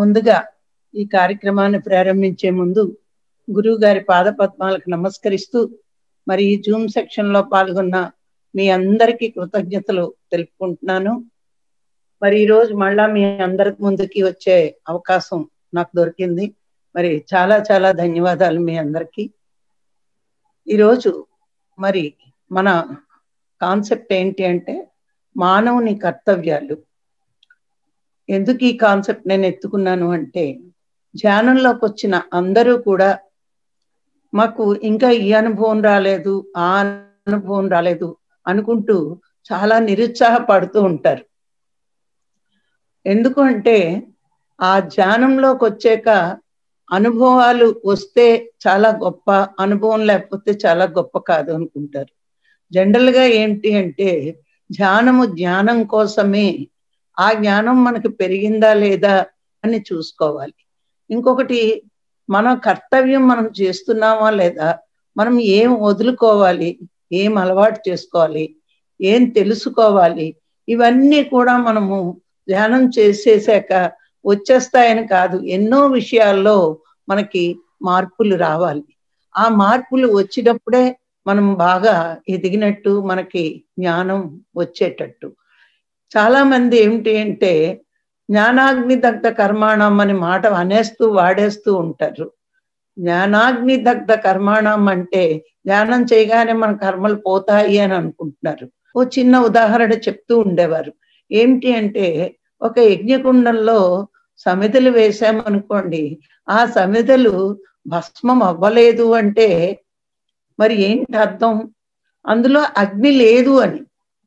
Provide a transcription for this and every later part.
ముందుగా ఈ కార్యక్రమాన్ని ప్రారంభించే ముందు గురువు గారి పాదపద్మాలకు నమస్కరిస్తూ మరి ఈ జూమ్ సెక్షన్ లో పాల్గొన్న మీ అందరికీ కృతజ్ఞతలు తెలుపుకుంటున్నాను మరి ఈ రోజు మళ్ళా మీ అందరికి ముందుకి వచ్చే అవకాశం నాకు దొరికింది మరి చాలా చాలా ధన్యవాదాలు మీ అందరికీ ఈరోజు మరి మన కాన్సెప్ట్ ఏంటి అంటే మానవుని కర్తవ్యాలు ఎందుకు ఈ కాన్సెప్ట్ నేను ఎత్తుకున్నాను అంటే ధ్యానంలోకి వచ్చిన అందరూ కూడా మాకు ఇంకా ఈ అనుభవం రాలేదు ఆ అనుభవం రాలేదు అనుకుంటూ చాలా నిరుత్సాహపడుతూ ఉంటారు ఎందుకు అంటే ఆ ధ్యానంలోకి వచ్చాక అనుభవాలు వస్తే చాలా గొప్ప అనుభవం లేకపోతే చాలా గొప్ప కాదు అనుకుంటారు జనరల్ గా ఏంటి అంటే ధ్యానము జ్ఞానం కోసమే ఆ జ్ఞానం మనకు పెరిగిందా లేదా అని చూసుకోవాలి ఇంకొకటి మన కర్తవ్యం మనం చేస్తున్నామా లేదా మనం ఏం వదులుకోవాలి ఏం అలవాటు చేసుకోవాలి ఏం తెలుసుకోవాలి ఇవన్నీ కూడా మనము ధ్యానం చేసేసాక వచ్చేస్తాయని కాదు ఎన్నో విషయాల్లో మనకి మార్పులు రావాలి ఆ మార్పులు వచ్చినప్పుడే మనం బాగా ఎదిగినట్టు మనకి జ్ఞానం వచ్చేటట్టు చాలా మంది ఏమిటి అంటే జ్ఞానాగ్ని దగ్ధ కర్మాణం అని మాట అనేస్తూ వాడేస్తూ ఉంటారు జ్ఞానాగ్ని దగ్ధ కర్మాణం అంటే ధ్యానం చేయగానే మన కర్మలు పోతాయి అని అనుకుంటున్నారు ఓ చిన్న ఉదాహరణ చెప్తూ ఉండేవారు ఏమిటి అంటే ఒక యజ్ఞకుండంలో సమిధలు వేసామనుకోండి ఆ సమిధలు భస్మం అవ్వలేదు అంటే మరి ఏంటి అర్థం అందులో అగ్ని లేదు అని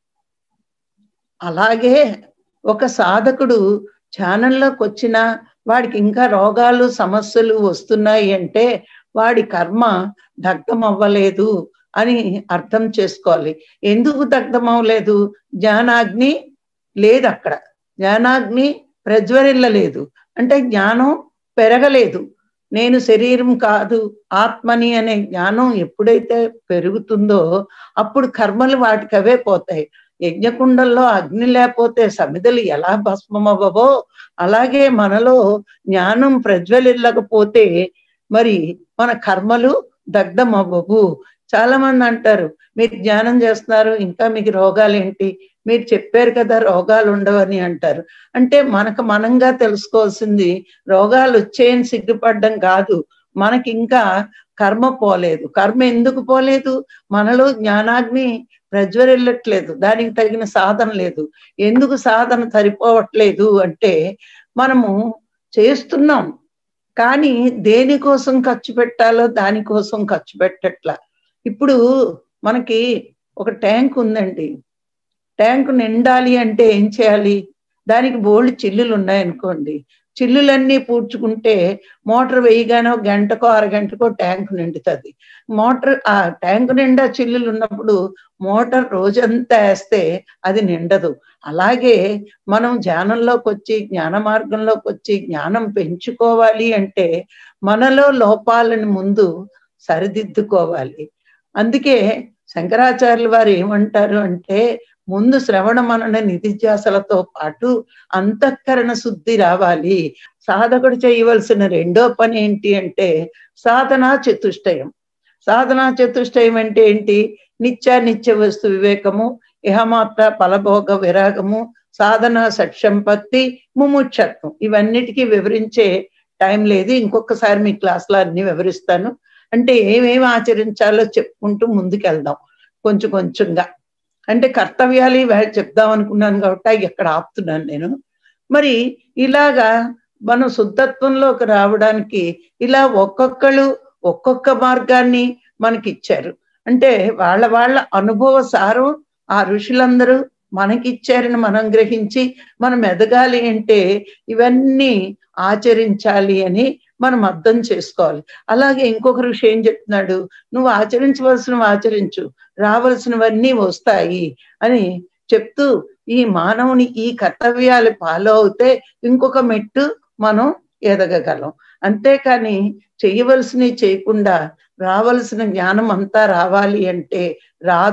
అలాగే ఒక సాధకుడు ధ్యానంలోకి వచ్చినా వాడికి ఇంకా రోగాలు సమస్యలు వస్తున్నాయి అంటే వాడి కర్మ దగ్ధం అవ్వలేదు అని అర్థం చేసుకోవాలి ఎందుకు దగ్ధం అవ్వలేదు జ్ఞానాగ్ని లేదు అక్కడ జ్ఞానాగ్ని ప్రజ్వరిల్లలేదు అంటే జ్ఞానం పెరగలేదు నేను శరీరం కాదు ఆత్మని అనే జ్ఞానం ఎప్పుడైతే పెరుగుతుందో అప్పుడు కర్మలు వాటికి అవే పోతాయి యజ్ఞకుండంలో అగ్ని లేకపోతే సమిధలు ఎలా భస్మం అవ్వవో అలాగే మనలో జ్ఞానం ప్రజ్వలిల్లకపోతే మరి మన కర్మలు దగ్ధం అవ్వవు చాలా మంది అంటారు మీరు ధ్యానం చేస్తున్నారు ఇంకా మీకు రోగాలు ఏంటి మీరు చెప్పారు కదా రోగాలు ఉండవని అంటారు అంటే మనకు మనంగా తెలుసుకోవాల్సింది రోగాలు వచ్చేయని సిగ్గుపడడం కాదు మనకి ఇంకా కర్మ పోలేదు కర్మ ఎందుకు పోలేదు మనలో జ్ఞానాగ్ని ప్రజ్వరిల్లట్లేదు దానికి తగిన సాధన లేదు ఎందుకు సాధన సరిపోవట్లేదు అంటే మనము చేస్తున్నాం కానీ దేనికోసం ఖర్చు పెట్టాలో దానికోసం ఖర్చు పెట్టట్లా ఇప్పుడు మనకి ఒక ట్యాంక్ ఉందండి ట్యాంక్ నిండాలి అంటే ఏం చేయాలి దానికి బోల్డ్ చిల్లులు ఉన్నాయనుకోండి చిల్లులన్నీ పూడ్చుకుంటే మోటార్ వేయగానో గంటకో అరగంటకో ట్యాంక్ నిండుతుంది మోటార్ ఆ ట్యాంక్ నిండా చిల్లులు ఉన్నప్పుడు మోటార్ రోజంతా వేస్తే అది నిండదు అలాగే మనం ధ్యానంలోకి వచ్చి జ్ఞాన మార్గంలోకి వచ్చి జ్ఞానం పెంచుకోవాలి అంటే మనలో లోపాలను ముందు సరిదిద్దుకోవాలి అందుకే శంకరాచార్యుల వారు ఏమంటారు అంటే ముందు శ్రవణ మనన నిధిధ్యాసలతో పాటు అంతఃకరణ శుద్ధి రావాలి సాధకుడు చేయవలసిన రెండో పని ఏంటి అంటే సాధనా చతుష్టయం సాధనా చతుష్టయం అంటే ఏంటి నిత్య నిత్య వస్తు వివేకము ఇహమాత్ర ఫలభోగ విరాగము సాధన సక్షంపత్తి ముముక్షత్వం ఇవన్నిటికీ వివరించే టైం లేదు ఇంకొకసారి మీ క్లాస్లో అన్ని వివరిస్తాను అంటే ఏమేమి ఆచరించాలో చెప్పుకుంటూ ముందుకెళ్దాం కొంచెం కొంచెంగా అంటే కర్తవ్యాలు ఇవాళ చెప్దాం అనుకున్నాను కాబట్టి ఎక్కడ ఆపుతున్నాను నేను మరి ఇలాగా మనం శుద్ధత్వంలోకి రావడానికి ఇలా ఒక్కొక్కరు ఒక్కొక్క మార్గాన్ని మనకి ఇచ్చారు అంటే వాళ్ళ వాళ్ళ అనుభవ సారం ఆ ఋషులందరూ మనకిచ్చారని మనం గ్రహించి మనం ఎదగాలి అంటే ఇవన్నీ ఆచరించాలి అని మనం అర్థం చేసుకోవాలి అలాగే ఇంకొక ఋషి ఏం చెప్తున్నాడు నువ్వు ఆచరించవలసినవి ఆచరించు రావలసినవన్నీ వస్తాయి అని చెప్తూ ఈ మానవుని ఈ కర్తవ్యాలు ఫాలో అవుతే ఇంకొక మెట్టు మనం ఎదగగలం అంతేకాని చేయవలసినవి చేయకుండా రావలసిన జ్ఞానం అంతా రావాలి అంటే రాదు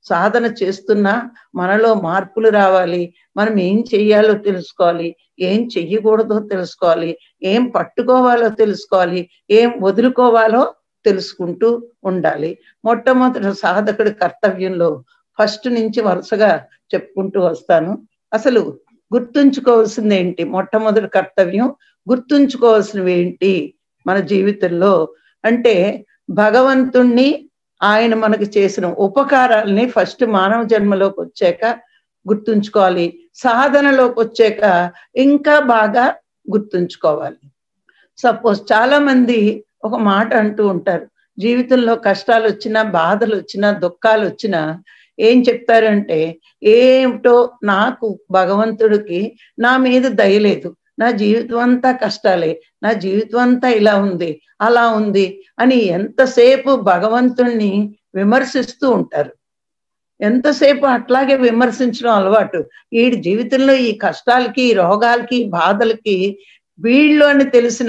సాధన చేస్తున్నా మనలో మార్పులు రావాలి మనం ఏం చెయ్యాలో తెలుసుకోవాలి ఏం చెయ్యకూడదో తెలుసుకోవాలి ఏం పట్టుకోవాలో తెలుసుకోవాలి ఏం వదులుకోవాలో తెలుసుకుంటూ ఉండాలి మొట్టమొదటి సాధకుడి కర్తవ్యంలో ఫస్ట్ నుంచి వరుసగా చెప్పుకుంటూ వస్తాను అసలు గుర్తుంచుకోవాల్సింది ఏంటి మొట్టమొదటి కర్తవ్యం గుర్తుంచుకోవాల్సినవి ఏంటి మన జీవితంలో అంటే భగవంతుణ్ణి ఆయన మనకు చేసిన ఉపకారాలని ఫస్ట్ మానవ జన్మలోకి వచ్చాక గుర్తుంచుకోవాలి సాధనలోకి వచ్చాక ఇంకా బాగా గుర్తుంచుకోవాలి సపోజ్ చాలా మంది ఒక మాట అంటూ ఉంటారు జీవితంలో కష్టాలు వచ్చినా బాధలు వచ్చినా దుఃఖాలు వచ్చినా ఏం చెప్తారంటే ఏమిటో నాకు భగవంతుడికి నా మీద దయలేదు నా జీవితం అంతా కష్టాలే నా జీవితం అంతా ఇలా ఉంది అలా ఉంది అని ఎంతసేపు భగవంతుణ్ణి విమర్శిస్తూ ఉంటారు ఎంతసేపు అట్లాగే విమర్శించడం అలవాటు వీడి జీవితంలో ఈ కష్టాలకి ఈ రోగాలకి బాధలకి వీళ్ళు అని తెలిసిన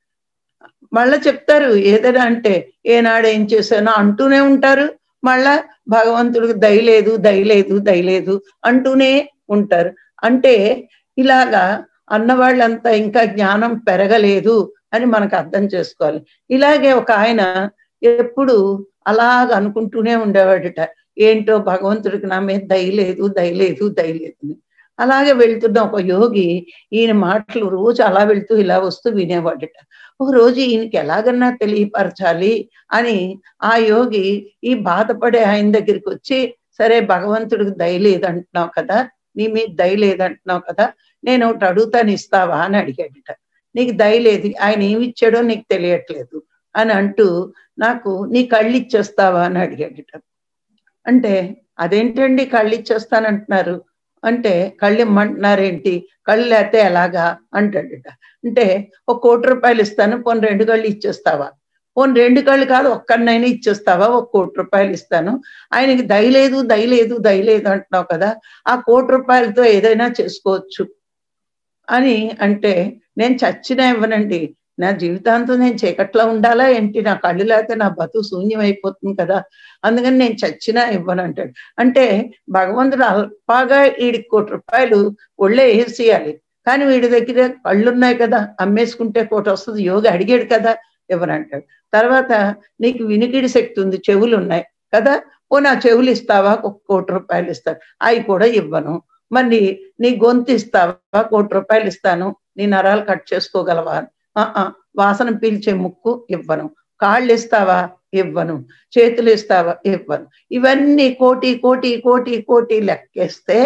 మళ్ళా చెప్తారు ఏదైనా అంటే ఏనాడు ఏం చేశానో అంటూనే ఉంటారు మళ్ళా భగవంతుడికి దయలేదు దయలేదు దయలేదు అంటూనే ఉంటారు అంటే ఇలాగా అన్నవాళ్ళంతా ఇంకా జ్ఞానం పెరగలేదు అని మనకు అర్థం చేసుకోవాలి ఇలాగే ఒక ఆయన ఎప్పుడు అలాగ అనుకుంటూనే ఉండేవాడట ఏంటో భగవంతుడికి నా మీద దయలేదు దయలేదు దయలేదు అలాగే వెళ్తున్న ఒక యోగి ఈయన మాటలు రోజు అలా వెళ్తూ ఇలా వస్తూ వినేవాడట ఒక రోజు ఈయనకి ఎలాగన్నా తెలియపరచాలి అని ఆ యోగి ఈ బాధపడే ఆయన దగ్గరికి వచ్చి సరే భగవంతుడికి దయలేదు అంటున్నావు కదా నీ మీద దయలేదు అంటున్నావు కదా నేను ఒకటి అడుగుతాను ఇస్తావా అని అడిగాడట నీకు దయలేదు ఆయన ఏమి ఇచ్చాడో నీకు తెలియట్లేదు అని అంటూ నాకు నీ కళ్ళు ఇచ్చేస్తావా అని అడిగాడట అంటే అదేంటండి కళ్ళు ఇచ్చేస్తానంటున్నారు అంటే కళ్ళు ఇమ్మంటున్నారేంటి కళ్ళు లేతే ఎలాగా అంటాడట అంటే ఒక కోటి రూపాయలు ఇస్తాను పోనీ రెండు కళ్ళు ఇచ్చేస్తావా పోనీ రెండు కళ్ళు కాదు ఒక్కరినైనా ఇచ్చేస్తావా ఒక కోటి రూపాయలు ఇస్తాను ఆయనకి దయలేదు దయలేదు దయలేదు అంటున్నావు కదా ఆ కోటి రూపాయలతో ఏదైనా చేసుకోవచ్చు అని అంటే నేను చచ్చినా ఇవ్వనండి నా జీవితాంతం నేను చీకట్లో ఉండాలా ఏంటి నా కళ్ళు లేకపోతే నా బతు శూన్యం అయిపోతుంది కదా అందుకని నేను చచ్చినా ఇవ్వను అంటాడు అంటే భగవంతుడు అల్పాగా వీడికి కోటి రూపాయలు ఒళ్ళే వేసేయాలి కానీ వీడి దగ్గర కళ్ళు ఉన్నాయి కదా అమ్మేసుకుంటే కోటి వస్తుంది యోగి అడిగాడు కదా ఇవ్వనంటాడు తర్వాత నీకు వినికిడి శక్తి ఉంది చెవులు ఉన్నాయి కదా ఓ నా చెవులు ఇస్తావా ఒక కోటి రూపాయలు ఇస్తాను అవి కూడా ఇవ్వను మరి నీ గొంతు ఇస్తావా కోటి రూపాయలు ఇస్తాను నీ నరాలు కట్ చేసుకోగలవా వాసన పీల్చే ముక్కు ఇవ్వను కాళ్ళు ఇస్తావా ఇవ్వను చేతులు ఇస్తావా ఇవ్వను ఇవన్నీ కోటి కోటి కోటి కోటి లెక్కేస్తే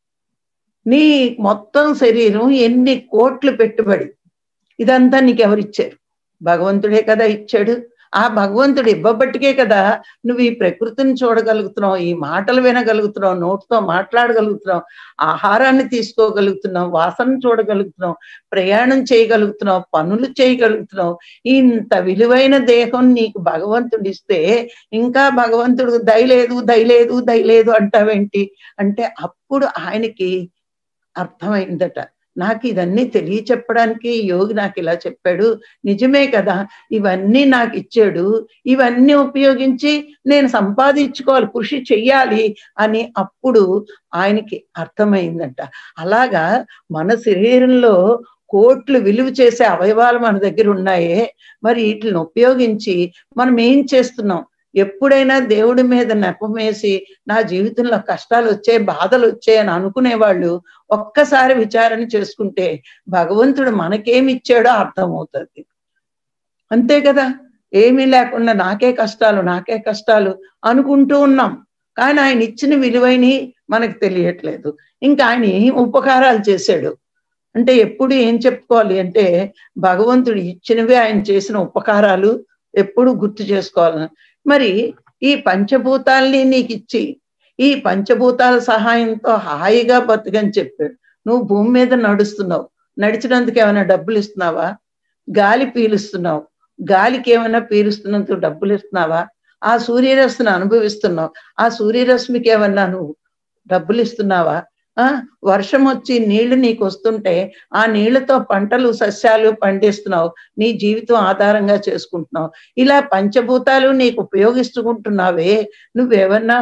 నీ మొత్తం శరీరం ఎన్ని కోట్లు పెట్టుబడి ఇదంతా నీకు ఎవరిచ్చారు భగవంతుడే కదా ఇచ్చాడు ఆ భగవంతుడు ఇవ్వబట్టికే కదా నువ్వు ఈ ప్రకృతిని చూడగలుగుతున్నావు ఈ మాటలు వినగలుగుతున్నావు నోటితో మాట్లాడగలుగుతున్నావు ఆహారాన్ని తీసుకోగలుగుతున్నావు వాసన చూడగలుగుతున్నావు ప్రయాణం చేయగలుగుతున్నావు పనులు చేయగలుగుతున్నావు ఇంత విలువైన దేహం నీకు భగవంతుడు ఇస్తే ఇంకా భగవంతుడు దయలేదు దయలేదు దయలేదు అంటావేంటి అంటే అప్పుడు ఆయనకి అర్థమైందట నాకు ఇవన్నీ తెలియచెప్పడానికి యోగి నాకు ఇలా చెప్పాడు నిజమే కదా ఇవన్నీ నాకు ఇచ్చాడు ఇవన్నీ ఉపయోగించి నేను సంపాదించుకోవాలి కృషి చెయ్యాలి అని అప్పుడు ఆయనకి అర్థమైందంట అలాగా మన శరీరంలో కోట్లు విలువ చేసే అవయవాలు మన దగ్గర ఉన్నాయే మరి వీటిని ఉపయోగించి మనం ఏం చేస్తున్నాం ఎప్పుడైనా దేవుడి మీద నెపమేసి నా జీవితంలో కష్టాలు వచ్చాయి బాధలు వచ్చాయి అని అనుకునే వాళ్ళు ఒక్కసారి విచారణ చేసుకుంటే భగవంతుడు మనకేమి ఇచ్చాడో అర్థమవుతుంది అంతే కదా ఏమీ లేకుండా నాకే కష్టాలు నాకే కష్టాలు అనుకుంటూ ఉన్నాం కానీ ఆయన ఇచ్చిన విలువైన మనకు తెలియట్లేదు ఇంకా ఆయన ఏం ఉపకారాలు చేశాడు అంటే ఎప్పుడు ఏం చెప్పుకోవాలి అంటే భగవంతుడు ఇచ్చినవి ఆయన చేసిన ఉపకారాలు ఎప్పుడు గుర్తు చేసుకోవాలి మరి ఈ పంచభూతాల్ని నీకు ఇచ్చి ఈ పంచభూతాల సహాయంతో హాయిగా బతుకని చెప్పాడు నువ్వు భూమి మీద నడుస్తున్నావు నడిచినందుకు ఏమైనా డబ్బులు ఇస్తున్నావా గాలి పీలుస్తున్నావు గాలికి ఏమైనా పీలుస్తున్నందుకు డబ్బులు ఇస్తున్నావా ఆ సూర్యరశ్మిని అనుభవిస్తున్నావు ఆ సూర్యరశ్మికి ఏమన్నా నువ్వు డబ్బులు ఇస్తున్నావా ఆ వర్షం వచ్చి నీళ్లు నీకు వస్తుంటే ఆ నీళ్లతో పంటలు సస్యాలు పండిస్తున్నావు నీ జీవితం ఆధారంగా చేసుకుంటున్నావు ఇలా పంచభూతాలు నీకు ఉపయోగిస్తుకుంటున్నావే నువ్వేమన్నా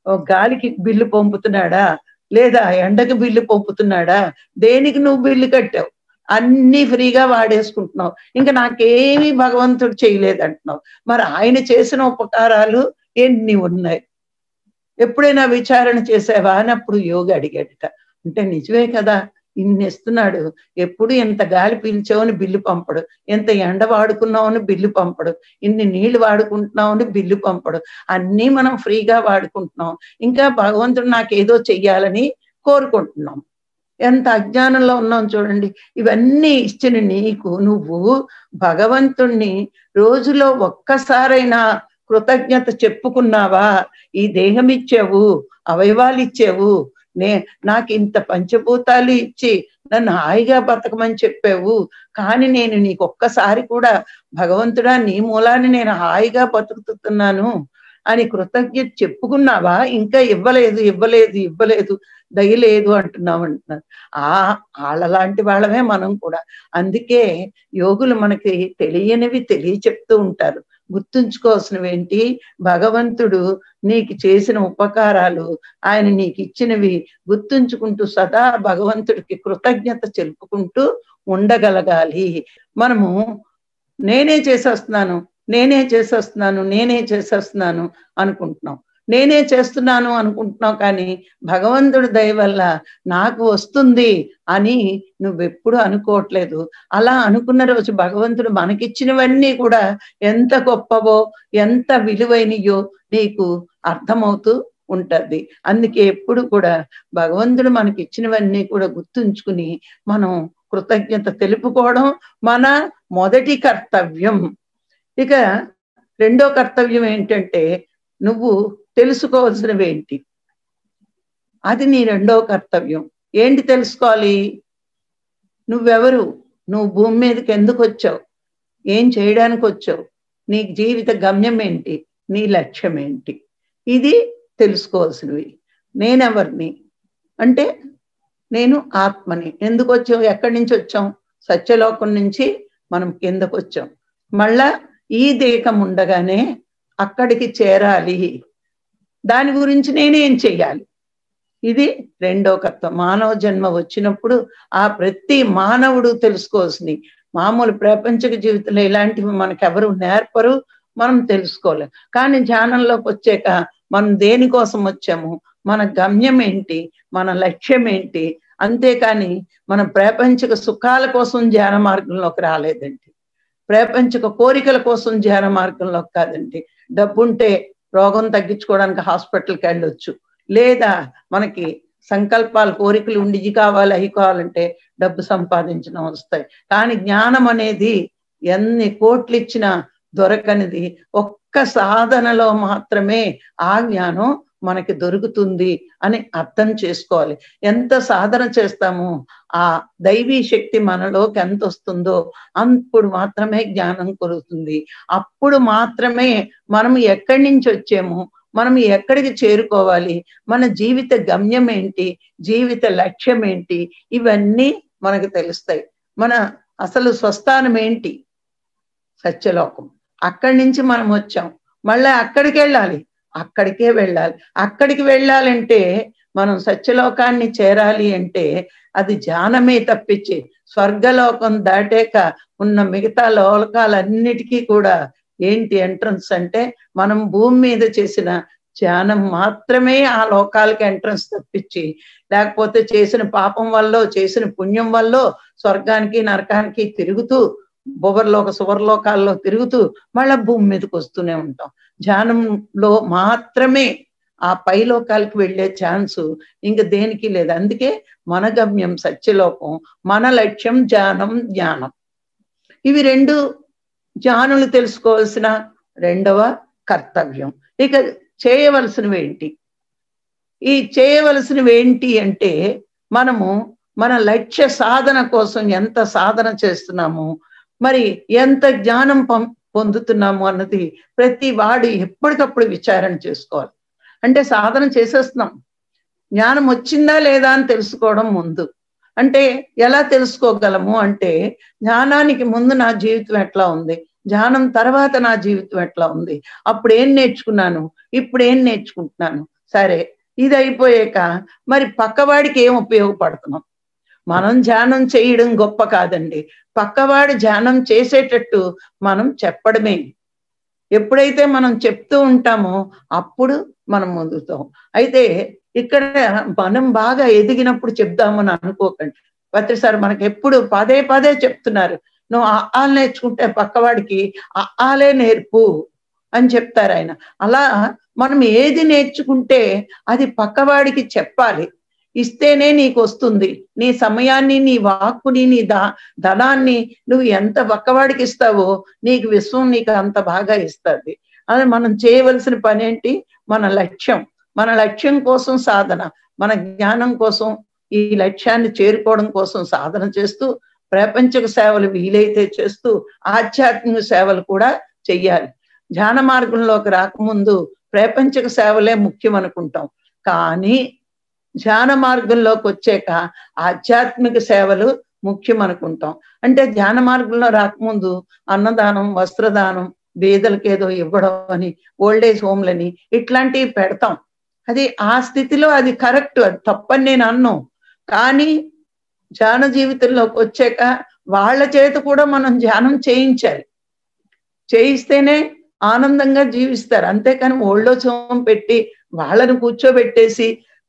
గాలికి బిల్లు పంపుతున్నాడా లేదా ఎండకి బిల్లు పంపుతున్నాడా దేనికి నువ్వు బిల్లు కట్టావు అన్ని ఫ్రీగా వాడేసుకుంటున్నావు ఇంకా నాకేమీ భగవంతుడు చేయలేదు అంటున్నావు మరి ఆయన చేసిన ఉపకారాలు ఎన్ని ఉన్నాయి ఎప్పుడైనా విచారణ చేసావా అని అప్పుడు యోగి అడిగాడట అంటే నిజమే కదా ఇన్ని ఇస్తున్నాడు ఎప్పుడు ఎంత గాలి పీల్చావని బిల్లు పంపడు ఎంత ఎండ వాడుకున్నావని బిల్లు పంపడు ఇన్ని నీళ్లు వాడుకుంటున్నావని బిల్లు పంపడు అన్నీ మనం ఫ్రీగా వాడుకుంటున్నాం ఇంకా భగవంతుడు నాకేదో చెయ్యాలని కోరుకుంటున్నాం ఎంత అజ్ఞానంలో ఉన్నాం చూడండి ఇవన్నీ ఇచ్చిన నీకు నువ్వు భగవంతుణ్ణి రోజులో ఒక్కసారైనా కృతజ్ఞత చెప్పుకున్నావా ఈ దేహం ఇచ్చావు అవయవాలు ఇచ్చావు నే నాకు ఇంత పంచభూతాలు ఇచ్చి నన్ను హాయిగా బతకమని చెప్పావు కానీ నేను నీకు ఒక్కసారి కూడా భగవంతుడా నీ మూలాన్ని నేను హాయిగా బతుకుతున్నాను అని కృతజ్ఞత చెప్పుకున్నావా ఇంకా ఇవ్వలేదు ఇవ్వలేదు ఇవ్వలేదు దయలేదు అంటున్నావు అంటున్నారు ఆ వాళ్ళలాంటి వాళ్ళమే మనం కూడా అందుకే యోగులు మనకి తెలియనివి తెలియ చెప్తూ ఉంటారు గుర్తుంచుకోవాల్సినవి ఏంటి భగవంతుడు నీకు చేసిన ఉపకారాలు ఆయన నీకు ఇచ్చినవి గుర్తుంచుకుంటూ సదా భగవంతుడికి కృతజ్ఞత చెప్పుకుంటూ ఉండగలగాలి మనము నేనే చేసేస్తున్నాను నేనే చేసేస్తున్నాను నేనే చేసేస్తున్నాను అనుకుంటున్నాం నేనే చేస్తున్నాను అనుకుంటున్నావు కానీ భగవంతుడి దయ వల్ల నాకు వస్తుంది అని నువ్వెప్పుడు అనుకోవట్లేదు అలా అనుకున్న రోజు భగవంతుడు మనకిచ్చినవన్నీ కూడా ఎంత గొప్పవో ఎంత విలువైనయో నీకు అర్థమవుతూ ఉంటది అందుకే ఎప్పుడు కూడా భగవంతుడు మనకి ఇచ్చినవన్నీ కూడా గుర్తుంచుకుని మనం కృతజ్ఞత తెలుపుకోవడం మన మొదటి కర్తవ్యం ఇక రెండో కర్తవ్యం ఏంటంటే నువ్వు తెలుసుకోవాల్సినవి ఏంటి అది నీ రెండో కర్తవ్యం ఏంటి తెలుసుకోవాలి నువ్వెవరు నువ్వు భూమి మీదకి ఎందుకు వచ్చావు ఏం చేయడానికి వచ్చావు నీ జీవిత గమ్యం ఏంటి నీ లక్ష్యం ఏంటి ఇది తెలుసుకోవాల్సినవి నేనెవరిని అంటే నేను ఆత్మని ఎందుకు వచ్చావు ఎక్కడి నుంచి వచ్చాం సత్యలోకం నుంచి మనం కిందకు వచ్చాం మళ్ళా ఈ దేహం ఉండగానే అక్కడికి చేరాలి దాని గురించి నేనేం చెయ్యాలి ఇది రెండో కర్తం మానవ జన్మ వచ్చినప్పుడు ఆ ప్రతి మానవుడు తెలుసుకోవాల్సింది మామూలు ప్రపంచక జీవితంలో ఇలాంటివి మనకెవరు నేర్పరు మనం తెలుసుకోలేం కానీ ధ్యానంలోకి వచ్చాక మనం దేనికోసం వచ్చాము మన గమ్యం ఏంటి మన లక్ష్యం ఏంటి అంతేకాని మనం ప్రాపంచిక సుఖాల కోసం ధ్యాన మార్గంలోకి రాలేదండి ప్రాపంచిక కోరికల కోసం ధ్యాన మార్గంలోకి కాదండి డబ్బుంటే రోగం తగ్గించుకోవడానికి హాస్పిటల్కి వెళ్ళొచ్చు లేదా మనకి సంకల్పాలు కోరికలు ఉండి ఇది కావాలి అవి కావాలంటే డబ్బు సంపాదించడం వస్తాయి కానీ జ్ఞానం అనేది ఎన్ని కోట్లు ఇచ్చినా దొరకనిది ఒక్క సాధనలో మాత్రమే ఆ జ్ఞానం మనకి దొరుకుతుంది అని అర్థం చేసుకోవాలి ఎంత సాధన చేస్తామో ఆ దైవీ శక్తి మనలోకి ఎంత వస్తుందో అప్పుడు మాత్రమే జ్ఞానం కలుగుతుంది అప్పుడు మాత్రమే మనం ఎక్కడి నుంచి వచ్చాము మనం ఎక్కడికి చేరుకోవాలి మన జీవిత గమ్యం ఏంటి జీవిత లక్ష్యం ఏంటి ఇవన్నీ మనకు తెలుస్తాయి మన అసలు స్వస్థానం ఏంటి సత్యలోకం అక్కడి నుంచి మనం వచ్చాం మళ్ళీ అక్కడికి వెళ్ళాలి అక్కడికే వెళ్ళాలి అక్కడికి వెళ్ళాలంటే మనం సత్యలోకాన్ని చేరాలి అంటే అది ధ్యానమే తప్పించి స్వర్గలోకం దాటాక ఉన్న మిగతా లోకాలన్నిటికీ కూడా ఏంటి ఎంట్రన్స్ అంటే మనం భూమి మీద చేసిన ధ్యానం మాత్రమే ఆ లోకాలకి ఎంట్రన్స్ తప్పించి లేకపోతే చేసిన పాపం వల్ల చేసిన పుణ్యం వల్ల స్వర్గానికి నరకానికి తిరుగుతూ బొబర్లోక సువర్లోకాల్లో తిరుగుతూ మళ్ళా భూమి మీదకి వస్తూనే ఉంటాం ధ్యానంలో మాత్రమే ఆ పై లోకాలకు వెళ్ళే ఛాన్స్ ఇంక దేనికి లేదు అందుకే మన గమ్యం సత్యలోకం మన లక్ష్యం ధ్యానం జ్ఞానం ఇవి రెండు జ్ఞానులు తెలుసుకోవాల్సిన రెండవ కర్తవ్యం ఇక చేయవలసినవి ఏంటి ఈ చేయవలసినవి ఏంటి అంటే మనము మన లక్ష్య సాధన కోసం ఎంత సాధన చేస్తున్నాము మరి ఎంత జ్ఞానం పొందుతున్నాము అన్నది ప్రతి వాడు ఎప్పటికప్పుడు విచారణ చేసుకోవాలి అంటే సాధన చేసేస్తున్నాం జ్ఞానం వచ్చిందా లేదా అని తెలుసుకోవడం ముందు అంటే ఎలా తెలుసుకోగలము అంటే జ్ఞానానికి ముందు నా జీవితం ఎట్లా ఉంది ధ్యానం తర్వాత నా జీవితం ఎట్లా ఉంది అప్పుడు ఏం నేర్చుకున్నాను ఇప్పుడు ఏం నేర్చుకుంటున్నాను సరే ఇది అయిపోయాక మరి పక్కవాడికి ఏం ఉపయోగపడుతున్నాం మనం ధ్యానం చేయడం గొప్ప కాదండి పక్కవాడు ధ్యానం చేసేటట్టు మనం చెప్పడమే ఎప్పుడైతే మనం చెప్తూ ఉంటామో అప్పుడు మనం ముందుతాం అయితే ఇక్కడ మనం బాగా ఎదిగినప్పుడు చెప్దామని అనుకోకండి ప్రతిసారి మనకి ఎప్పుడు పదే పదే చెప్తున్నారు నువ్వు ఆలు నేర్చుకుంటే పక్కవాడికి ఆలే నేర్పు అని చెప్తారు ఆయన అలా మనం ఏది నేర్చుకుంటే అది పక్కవాడికి చెప్పాలి ఇస్తేనే నీకు వస్తుంది నీ సమయాన్ని నీ వాక్కుని నీ దా ధనాన్ని నువ్వు ఎంత పక్కవాడికి ఇస్తావో నీకు విశ్వం నీకు అంత బాగా ఇస్తుంది అది మనం చేయవలసిన పని ఏంటి మన లక్ష్యం మన లక్ష్యం కోసం సాధన మన జ్ఞానం కోసం ఈ లక్ష్యాన్ని చేరుకోవడం కోసం సాధన చేస్తూ ప్రపంచక సేవలు వీలైతే చేస్తూ ఆధ్యాత్మిక సేవలు కూడా చెయ్యాలి ధ్యాన మార్గంలోకి రాకముందు ప్రపంచక సేవలే ముఖ్యం అనుకుంటాం కానీ ధ్యాన మార్గంలోకి వచ్చాక ఆధ్యాత్మిక సేవలు ముఖ్యం అనుకుంటాం అంటే ధ్యాన మార్గంలో రాకముందు అన్నదానం వస్త్రదానం బీదలకి ఏదో ఇవ్వడం అని ఓల్డేజ్ హోమ్లని ఇట్లాంటివి పెడతాం అది ఆ స్థితిలో అది కరెక్ట్ అది తప్పని నేను అన్నాను కానీ ధ్యాన జీవితంలోకి వచ్చాక వాళ్ళ చేత కూడా మనం ధ్యానం చేయించాలి చేయిస్తేనే ఆనందంగా జీవిస్తారు అంతేకాని ఓల్డోత్సవం పెట్టి వాళ్ళని కూర్చోబెట్టేసి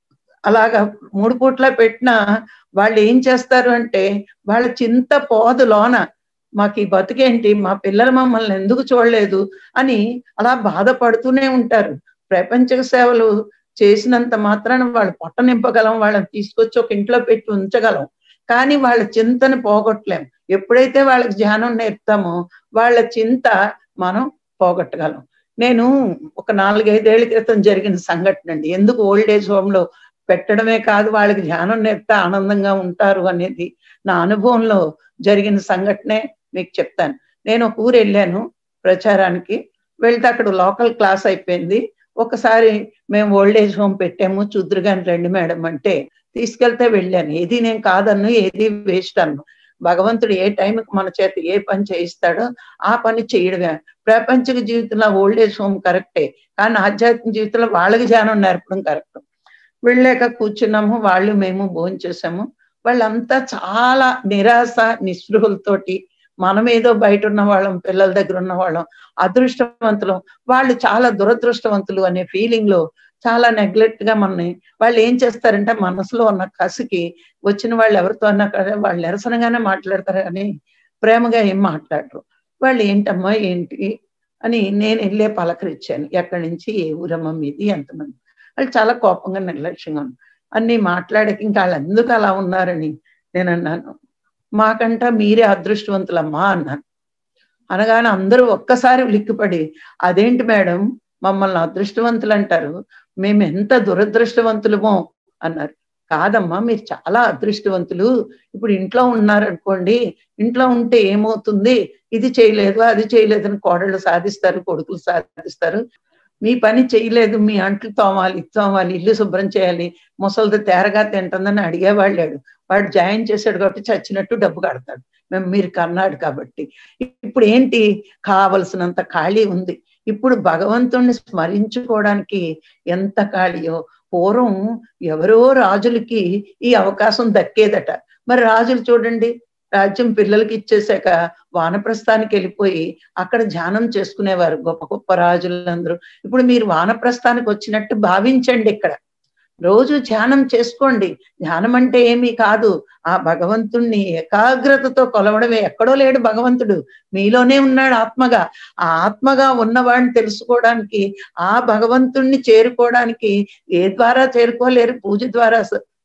అలాగా మూడు పూట్ల పెట్టినా వాళ్ళు ఏం చేస్తారు అంటే వాళ్ళ చింత పోదు లోన మాకు ఈ బతుకేంటి మా పిల్లలు మమ్మల్ని ఎందుకు చూడలేదు అని అలా బాధపడుతూనే ఉంటారు ప్రపంచ సేవలు చేసినంత మాత్రాన వాళ్ళు పొట్ట నింపగలం వాళ్ళని తీసుకొచ్చి ఒక ఇంట్లో పెట్టి ఉంచగలం కానీ వాళ్ళ చింతని పోగొట్టలేం ఎప్పుడైతే వాళ్ళకి ధ్యానం నేర్పుతామో వాళ్ళ చింత మనం పోగొట్టగలం నేను ఒక నాలుగైదేళ్ల క్రితం జరిగిన సంఘటన అండి ఎందుకు ఓల్డ్ ఏజ్ హోమ్ లో పెట్టడమే కాదు వాళ్ళకి ధ్యానం నేర్పితే ఆనందంగా ఉంటారు అనేది నా అనుభవంలో జరిగిన సంఘటనే మీకు చెప్తాను నేను ఒక ఊరు వెళ్ళాను ప్రచారానికి వెళ్తే అక్కడ లోకల్ క్లాస్ అయిపోయింది ఒకసారి మేము ఓల్డ్ ఏజ్ హోమ్ పెట్టాము చూద్దురుగాని రండి మేడం అంటే తీసుకెళ్తే వెళ్ళాను ఏది నేను కాదన్ను ఏది వేస్ట్ అన్ను భగవంతుడు ఏ టైంకి మన చేత ఏ పని చేయిస్తాడో ఆ పని చేయడమే ప్రపంచక జీవితంలో ఓల్డ్ ఏజ్ హోమ్ కరెక్టే కానీ ఆధ్యాత్మిక జీవితంలో వాళ్ళకి ధ్యానం నేర్పడం కరెక్ట్ వెళ్ళాక కూర్చున్నాము వాళ్ళు మేము భోజనం చేసాము వాళ్ళంతా చాలా నిరాశ నిస్పృహలతోటి మనం ఏదో బయట ఉన్న వాళ్ళం పిల్లల దగ్గర ఉన్న వాళ్ళం అదృష్టవంతులం వాళ్ళు చాలా దురదృష్టవంతులు అనే ఫీలింగ్ లో చాలా నెగ్లెక్ట్ గా మనని వాళ్ళు ఏం చేస్తారంటే మనసులో ఉన్న కసికి వచ్చిన వాళ్ళు ఎవరితో అన్నా కదా వాళ్ళు నిరసనగానే మాట్లాడతారు కానీ ప్రేమగా ఏం మాట్లాడరు వాళ్ళు ఏంటమ్మా ఏంటి అని నేను వెళ్ళే పలకరించాను ఎక్కడి నుంచి ఏ ఊరమ్మ మీది ఎంతమంది వాళ్ళు చాలా కోపంగా నిర్లక్ష్యంగా ఉన్నారు అన్ని మాట్లాడక ఇంకా వాళ్ళు ఎందుకు అలా ఉన్నారని నేను అన్నాను మాకంట మీరే అదృష్టవంతులమ్మా అన్నాను అనగానే అందరూ ఒక్కసారి ఉలిక్కిపడి అదేంటి మేడం మమ్మల్ని అదృష్టవంతులు అంటారు మేము ఎంత దురదృష్టవంతులమో అన్నారు కాదమ్మా మీరు చాలా అదృష్టవంతులు ఇప్పుడు ఇంట్లో ఉన్నారనుకోండి ఇంట్లో ఉంటే ఏమవుతుంది ఇది చేయలేదు అది చేయలేదు అని కోడళ్ళు సాధిస్తారు కొడుకులు సాధిస్తారు మీ పని చేయలేదు మీ అంట్లు తోమాలి తోమాలి ఇల్లు శుభ్రం చేయాలి ముసలిది తేరగా తింటుందని అడిగేవాళ్ళాడు వాడు జాయిన్ చేశాడు కాబట్టి చచ్చినట్టు డబ్బు కడతాడు మేము మీరు కన్నాడు కాబట్టి ఇప్పుడు ఏంటి కావలసినంత ఖాళీ ఉంది ఇప్పుడు భగవంతుణ్ణి స్మరించుకోవడానికి ఎంత ఖాళీయో పూర్వం ఎవరో రాజులకి ఈ అవకాశం దక్కేదట మరి రాజులు చూడండి రాజ్యం పిల్లలకి ఇచ్చేసాక వానప్రస్థానికి వెళ్ళిపోయి అక్కడ ధ్యానం చేసుకునేవారు గొప్ప గొప్ప రాజులందరూ ఇప్పుడు మీరు వానప్రస్థానికి వచ్చినట్టు భావించండి ఇక్కడ రోజు ధ్యానం చేసుకోండి ధ్యానం అంటే ఏమీ కాదు ఆ భగవంతుణ్ణి ఏకాగ్రతతో కొలవడమే ఎక్కడో లేడు భగవంతుడు మీలోనే ఉన్నాడు ఆత్మగా ఆ ఆత్మగా ఉన్నవాడిని తెలుసుకోవడానికి ఆ భగవంతుణ్ణి చేరుకోవడానికి ఏ ద్వారా చేరుకోలేరు పూజ ద్వారా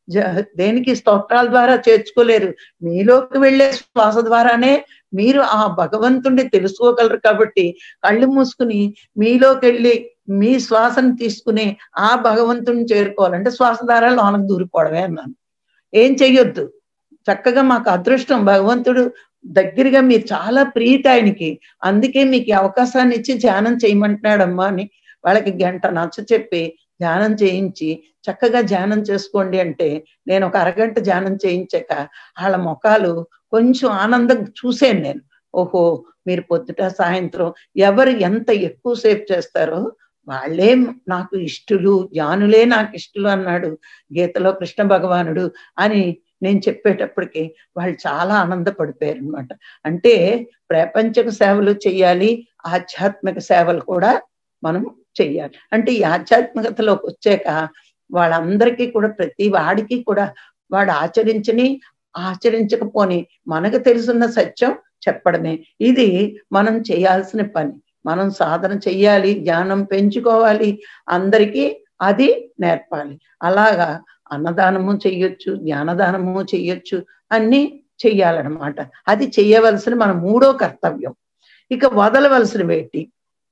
దేనికి స్తోత్రాల ద్వారా చేర్చుకోలేరు మీలోకి వెళ్ళే శ్వాస ద్వారానే మీరు ఆ భగవంతుణ్ణి తెలుసుకోగలరు కాబట్టి కళ్ళు మూసుకుని మీలోకి వెళ్ళి మీ శ్వాసను తీసుకుని ఆ భగవంతుని చేరుకోవాలంటే శ్వాస ద్వారా లోనకు దూరిపోవడమే అన్నాను ఏం చెయ్యొద్దు చక్కగా మాకు అదృష్టం భగవంతుడు దగ్గరగా మీరు చాలా ప్రీతి ఆయనకి అందుకే మీకు అవకాశాన్ని ఇచ్చి ధ్యానం చేయమంటున్నాడమ్మా అని వాళ్ళకి గంట నచ్చ చెప్పి ధ్యానం చేయించి చక్కగా ధ్యానం చేసుకోండి అంటే నేను ఒక అరగంట ధ్యానం చేయించాక వాళ్ళ ముఖాలు కొంచెం ఆనందం చూసాను నేను ఓహో మీరు పొద్దుట సాయంత్రం ఎవరు ఎంత ఎక్కువసేపు చేస్తారో వాళ్ళే నాకు ఇష్టలు జ్ఞానులే నాకు ఇష్టలు అన్నాడు గీతలో కృష్ణ భగవానుడు అని నేను చెప్పేటప్పటికి వాళ్ళు చాలా ఆనందపడిపోయారు అనమాట అంటే ప్రపంచక సేవలు చేయాలి ఆధ్యాత్మిక సేవలు కూడా మనం చెయ్యాలి అంటే ఈ ఆధ్యాత్మికతలోకి వచ్చాక వాళ్ళందరికీ కూడా ప్రతి వాడికి కూడా వాడు ఆచరించని ఆచరించకపోని మనకు తెలుసున్న సత్యం చెప్పడమే ఇది మనం చేయాల్సిన పని మనం సాధన చెయ్యాలి జ్ఞానం పెంచుకోవాలి అందరికీ అది నేర్పాలి అలాగా అన్నదానము చెయ్యొచ్చు జ్ఞానదానము చెయ్యొచ్చు అన్ని చెయ్యాలన్నమాట అది చెయ్యవలసిన మన మూడో కర్తవ్యం ఇక వదలవలసినవి ఏంటి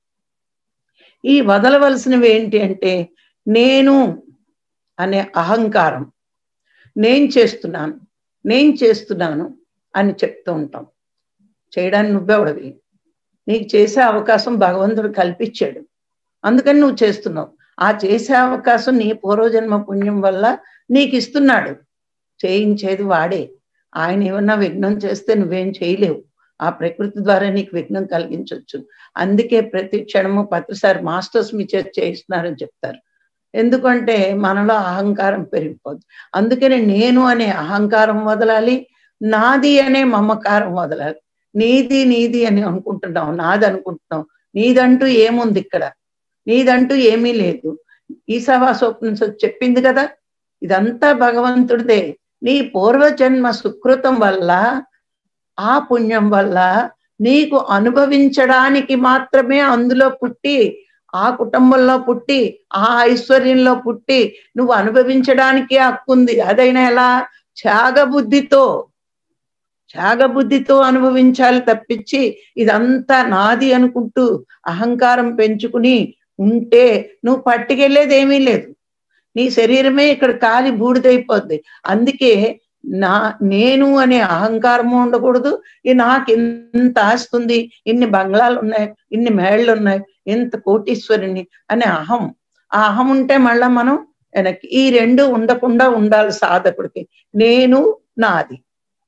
ఈ వదలవలసినవి ఏంటి అంటే నేను అనే అహంకారం నేను చేస్తున్నాను నేను చేస్తున్నాను అని చెప్తూ ఉంటాం చేయడానికి నువ్వెవడవి నీకు చేసే అవకాశం భగవంతుడు కల్పించాడు అందుకని నువ్వు చేస్తున్నావు ఆ చేసే అవకాశం నీ పూర్వజన్మ పుణ్యం వల్ల నీకు ఇస్తున్నాడు చేయించేది వాడే ఆయన ఏమన్నా విఘ్నం చేస్తే నువ్వేం చేయలేవు ఆ ప్రకృతి ద్వారా నీకు విఘ్నం కలిగించవచ్చు అందుకే ప్రతి క్షణము ప్రతిసారి మాస్టర్స్ మీ చేతి చేయిస్తున్నారని చెప్తారు ఎందుకంటే మనలో అహంకారం పెరిగిపోద్ది అందుకని నేను అనే అహంకారం వదలాలి నాది అనే మమకారం వదలాలి నీది నీది అని అనుకుంటున్నాం నాది అనుకుంటున్నాం నీదంటూ ఏముంది ఇక్కడ నీదంటూ ఏమీ లేదు ఈశావా స్వప్న చెప్పింది కదా ఇదంతా భగవంతుడిదే నీ పూర్వజన్మ సుకృతం వల్ల ఆ పుణ్యం వల్ల నీకు అనుభవించడానికి మాత్రమే అందులో పుట్టి ఆ కుటుంబంలో పుట్టి ఆ ఐశ్వర్యంలో పుట్టి నువ్వు అనుభవించడానికి హక్కుంది అదైనా ఎలా త్యాగబుద్ధితో త్యాగబుద్ధితో అనుభవించాలి తప్పించి ఇదంతా నాది అనుకుంటూ అహంకారం పెంచుకుని ఉంటే నువ్వు పట్టుకెళ్ళేది ఏమీ లేదు నీ శరీరమే ఇక్కడ కాలి బూడిదైపోద్ది అందుకే నా నేను అనే అహంకారము ఉండకూడదు ఈ నాకు ఇంత ఆస్తుంది ఇన్ని బంగ్లాలు ఉన్నాయి ఇన్ని మేళ్ళు ఉన్నాయి ఇంత కోటీశ్వరుని అనే అహం ఆ అహం ఉంటే మళ్ళా మనం వెనక్కి ఈ రెండు ఉండకుండా ఉండాలి సాధకుడికి నేను నాది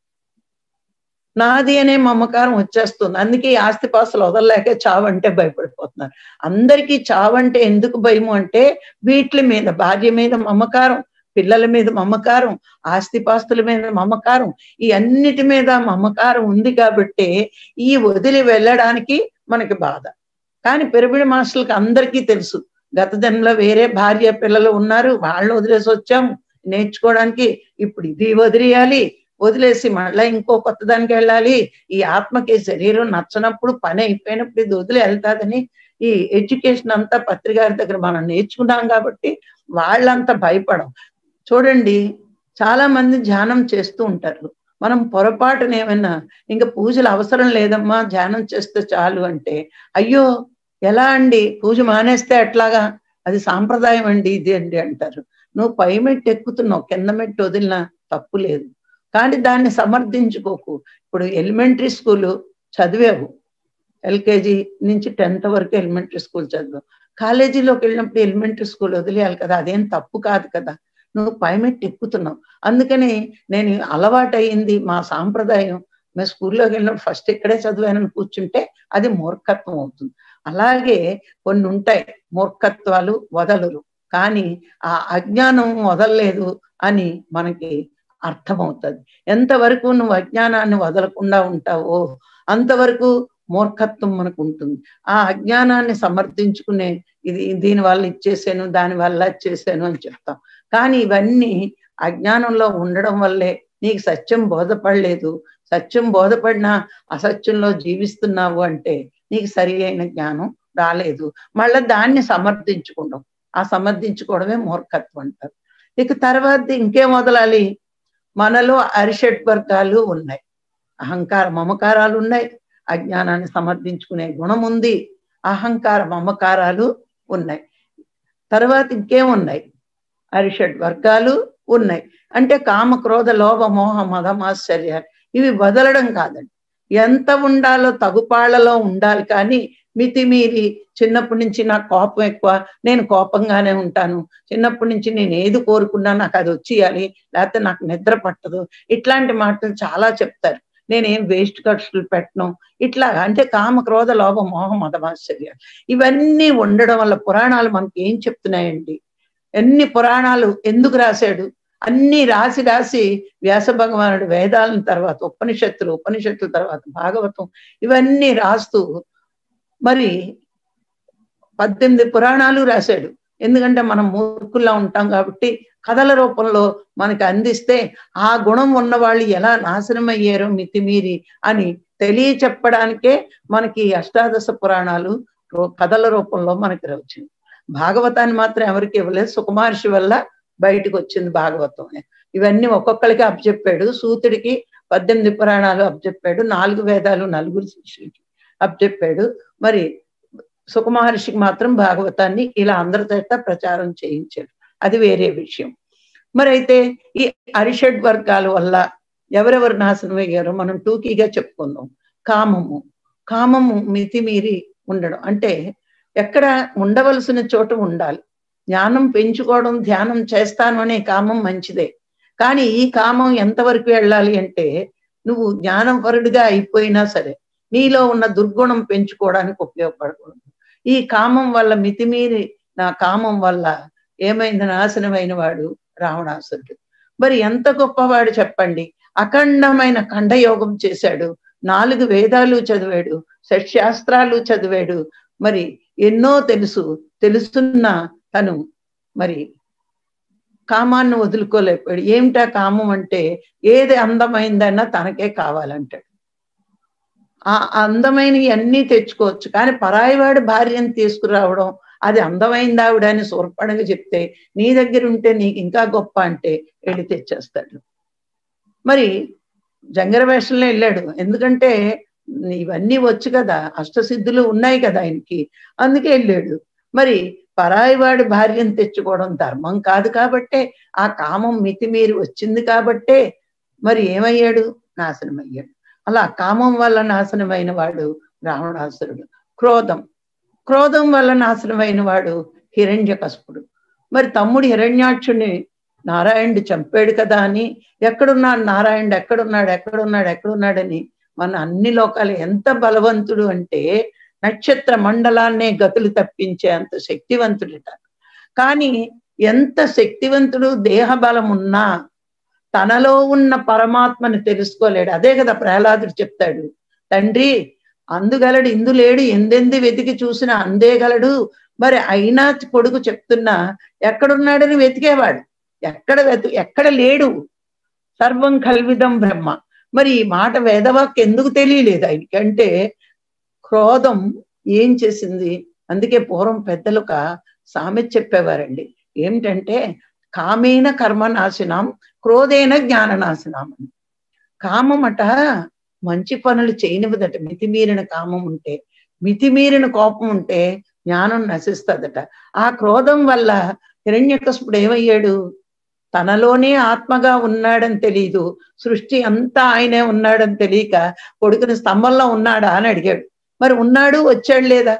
నాది అనే మమకారం వచ్చేస్తుంది అందుకే ఈ ఆస్తిపాస్తులు వదలలేక చావంటే భయపడిపోతున్నారు అందరికీ చావంటే ఎందుకు భయము అంటే వీటి మీద భార్య మీద మమకారం పిల్లల మీద మమకారం ఆస్తిపాస్తుల మీద మమకారం ఈ అన్నిటి మీద మమకారం ఉంది కాబట్టి ఈ వదిలి వెళ్ళడానికి మనకి బాధ కానీ పిరమిడ్ మాస్టర్లకు అందరికీ తెలుసు గత జన్మలో వేరే భార్య పిల్లలు ఉన్నారు వాళ్ళు వదిలేసి వచ్చాము నేర్చుకోవడానికి ఇప్పుడు ఇది వదిలేయాలి వదిలేసి మళ్ళీ ఇంకో కొత్త దానికి వెళ్ళాలి ఈ ఆత్మకి శరీరం నచ్చనప్పుడు పని అయిపోయినప్పుడు ఇది వదిలి వెళ్తాదని ఈ ఎడ్యుకేషన్ అంతా పత్రికారి దగ్గర మనం నేర్చుకున్నాం కాబట్టి వాళ్ళంతా భయపడం చూడండి చాలా మంది ధ్యానం చేస్తూ ఉంటారు మనం పొరపాటున ఏమైనా ఇంకా పూజలు అవసరం లేదమ్మా ధ్యానం చేస్తే చాలు అంటే అయ్యో ఎలా అండి పూజ మానేస్తే ఎట్లాగా అది సాంప్రదాయం అండి ఇది అండి అంటారు నువ్వు పై మెట్టు ఎక్కుతున్నావు కింద మెట్టు వదిలినా తప్పు లేదు కానీ దాన్ని సమర్థించుకోకు ఇప్పుడు ఎలిమెంటరీ స్కూల్ చదివావు ఎల్కేజీ నుంచి టెన్త్ వరకు ఎలిమెంటరీ స్కూల్ చదివావు కాలేజీలోకి వెళ్ళినప్పుడు ఎలిమెంటరీ స్కూల్ వదిలేయాలి కదా అదేం తప్పు కాదు కదా నువ్వు పైమెట్టు ఎక్కుతున్నావు అందుకని నేను అలవాటు అయింది మా సాంప్రదాయం మేము స్కూల్లోకి వెళ్ళినప్పుడు ఫస్ట్ ఇక్కడే చదివానని కూర్చుంటే అది మూర్ఖత్వం అవుతుంది అలాగే కొన్ని ఉంటాయి మూర్ఖత్వాలు వదలరు కానీ ఆ అజ్ఞానం వదలలేదు అని మనకి అర్థమవుతుంది ఎంతవరకు నువ్వు అజ్ఞానాన్ని వదలకుండా ఉంటావో అంతవరకు మూర్ఖత్వం మనకు ఉంటుంది ఆ అజ్ఞానాన్ని సమర్థించుకునే ఇది దీని వల్ల ఇచ్చేసాను దాని వల్ల ఇచ్చేసాను అని చెప్తాం కానీ ఇవన్నీ అజ్ఞానంలో ఉండడం వల్లే నీకు సత్యం బోధపడలేదు సత్యం బోధపడినా అసత్యంలో జీవిస్తున్నావు అంటే నీకు సరి అయిన జ్ఞానం రాలేదు మళ్ళీ దాన్ని సమర్థించుకుంటాం ఆ సమర్థించుకోవడమే మూర్ఖత్వం అంటారు ఇక తర్వాత ఇంకేం వదలాలి మనలో అరిషట్ వర్గాలు ఉన్నాయి అహంకార మమకారాలు ఉన్నాయి అజ్ఞానాన్ని సమర్థించుకునే గుణం ఉంది అహంకార మమకారాలు ఉన్నాయి తర్వాత ఇంకేమున్నాయి అరిషడ్ వర్గాలు ఉన్నాయి అంటే కామ క్రోధ లోభ మోహ మదమాశ్చర్యాలు ఇవి వదలడం కాదండి ఎంత ఉండాలో తగుపాళ్లలో ఉండాలి కానీ మితిమీరి చిన్నప్పటి నుంచి నాకు కోపం ఎక్కువ నేను కోపంగానే ఉంటాను చిన్నప్పటి నుంచి నేను ఏది కోరుకున్నా నాకు అది వచ్చేయాలి లేకపోతే నాకు నిద్ర పట్టదు ఇట్లాంటి మాటలు చాలా చెప్తారు నేనేం వేస్ట్ ఖర్చులు పెట్టను ఇట్లా అంటే కామ క్రోధ లోభ మోహ మదమాశ్చర్య ఇవన్నీ ఉండడం వల్ల పురాణాలు మనకి ఏం చెప్తున్నాయండి ఎన్ని పురాణాలు ఎందుకు రాశాడు అన్ని రాసి రాసి వ్యాస భగవానుడు వేదాలను తర్వాత ఉపనిషత్తులు ఉపనిషత్తుల తర్వాత భాగవతం ఇవన్నీ రాస్తూ మరి పద్దెనిమిది పురాణాలు రాశాడు ఎందుకంటే మనం మూర్ఖుల్లా ఉంటాం కాబట్టి కథల రూపంలో మనకి అందిస్తే ఆ గుణం ఉన్న వాళ్ళు ఎలా నాశనం అయ్యారో మితిమీరి అని తెలియచెప్పడానికే మనకి అష్టాదశ పురాణాలు కథల రూపంలో మనకి వచ్చింది భాగవతాన్ని మాత్రం ఎవరికి ఇవ్వలేదు సుకుమార్షి వల్ల బయటకు వచ్చింది భాగవతం ఇవన్నీ ఒక్కొక్కరికి అప్పచెప్పాడు సూతుడికి పద్దెనిమిది పురాణాలు అప్పచెప్పాడు నాలుగు వేదాలు నలుగురు శిష్యులకి అప్పచెప్పాడు మరి సుఖమహర్షికి మాత్రం భాగవతాన్ని ఇలా అందరి చేత ప్రచారం చేయించాడు అది వేరే విషయం మరి అయితే ఈ అరిషడ్ వర్గాల వల్ల ఎవరెవరు నాశనం అయ్యారో మనం టూకీగా చెప్పుకుందాం కామము కామము మితిమీరి ఉండడం అంటే ఎక్కడ ఉండవలసిన చోట ఉండాలి జ్ఞానం పెంచుకోవడం ధ్యానం చేస్తాను అనే కామం మంచిదే కానీ ఈ కామం ఎంతవరకు వెళ్ళాలి అంటే నువ్వు జ్ఞానం పరుడిగా అయిపోయినా సరే నీలో ఉన్న దుర్గుణం పెంచుకోవడానికి ఉపయోగపడకూడదు ఈ కామం వల్ల మితిమీరి నా కామం వల్ల ఏమైంది నాశనమైన వాడు రావణాసురుడు మరి ఎంత గొప్పవాడు చెప్పండి అఖండమైన ఖండయోగం చేశాడు నాలుగు వేదాలు చదివాడు షట్శాస్త్రాలు చదివాడు మరి ఎన్నో తెలుసు తెలుసున్న తను మరి కామాన్ని వదులుకోలేకపోయాడు ఏమిటా కామం అంటే ఏది అందమైందన్నా తనకే కావాలంటాడు ఆ అందమైనవి అన్నీ తెచ్చుకోవచ్చు కానీ పరాయివాడి భార్యను తీసుకురావడం అది అందమైంది ఆవిడ అని సూర్పణగా చెప్తే నీ దగ్గర ఉంటే నీకు ఇంకా గొప్ప అంటే వెళ్ళి తెచ్చేస్తాడు మరి జంగర వేషంలో వెళ్ళాడు ఎందుకంటే ఇవన్నీ వచ్చు కదా అష్టసిద్ధులు ఉన్నాయి కదా ఆయనకి అందుకే వెళ్ళాడు మరి పరాయివాడి భార్యను తెచ్చుకోవడం ధర్మం కాదు కాబట్టే ఆ కామం మితిమీరి వచ్చింది కాబట్టే మరి ఏమయ్యాడు నాశనం అయ్యాడు అలా కామం వల్ల నాశనమైన వాడు రావణాసురుడు క్రోధం క్రోధం వల్ల నాశనమైన వాడు హిరణ్య కస్పుడు మరి తమ్ముడు హిరణ్యాక్షుని నారాయణుడు చంపాడు కదా అని ఎక్కడున్నాడు నారాయణుడు ఎక్కడున్నాడు ఎక్కడున్నాడు ఎక్కడున్నాడని మన అన్ని లోకాలు ఎంత బలవంతుడు అంటే నక్షత్ర మండలాన్నే గతులు తప్పించే అంత శక్తివంతుడిట కానీ ఎంత శక్తివంతుడు దేహ బలం ఉన్నా తనలో ఉన్న పరమాత్మని తెలుసుకోలేడు అదే కదా ప్రహ్లాదుడు చెప్తాడు తండ్రి అందుగలడు ఇందులేడు ఎందెంది వెతికి చూసినా అందేగలడు మరి అయినా కొడుకు చెప్తున్నా ఎక్కడున్నాడని వెతికేవాడు ఎక్కడ వెతు ఎక్కడ లేడు సర్వం కల్విదం బ్రహ్మ మరి ఈ మాట వేదవాక్ ఎందుకు తెలియలేదు ఆయనకి అంటే క్రోధం ఏం చేసింది అందుకే పూర్వం పెద్దలు ఒక సామెత చెప్పేవారండి ఏమిటంటే కామేన కర్మ నాశనం క్రోధేన జ్ఞాన నాశనం అని కామమట మంచి పనులు చేయనివ్వదట మితిమీరిన కామం ఉంటే మితిమీరిన కోపం ఉంటే జ్ఞానం నశిస్తుందట ఆ క్రోధం వల్ల హిరణ్యకశపుడు ఏమయ్యాడు తనలోనే ఆత్మగా ఉన్నాడని తెలియదు సృష్టి అంతా ఆయనే ఉన్నాడని తెలియక కొడుకుని స్తంభంలో ఉన్నాడా అని అడిగాడు మరి ఉన్నాడు వచ్చాడు లేదా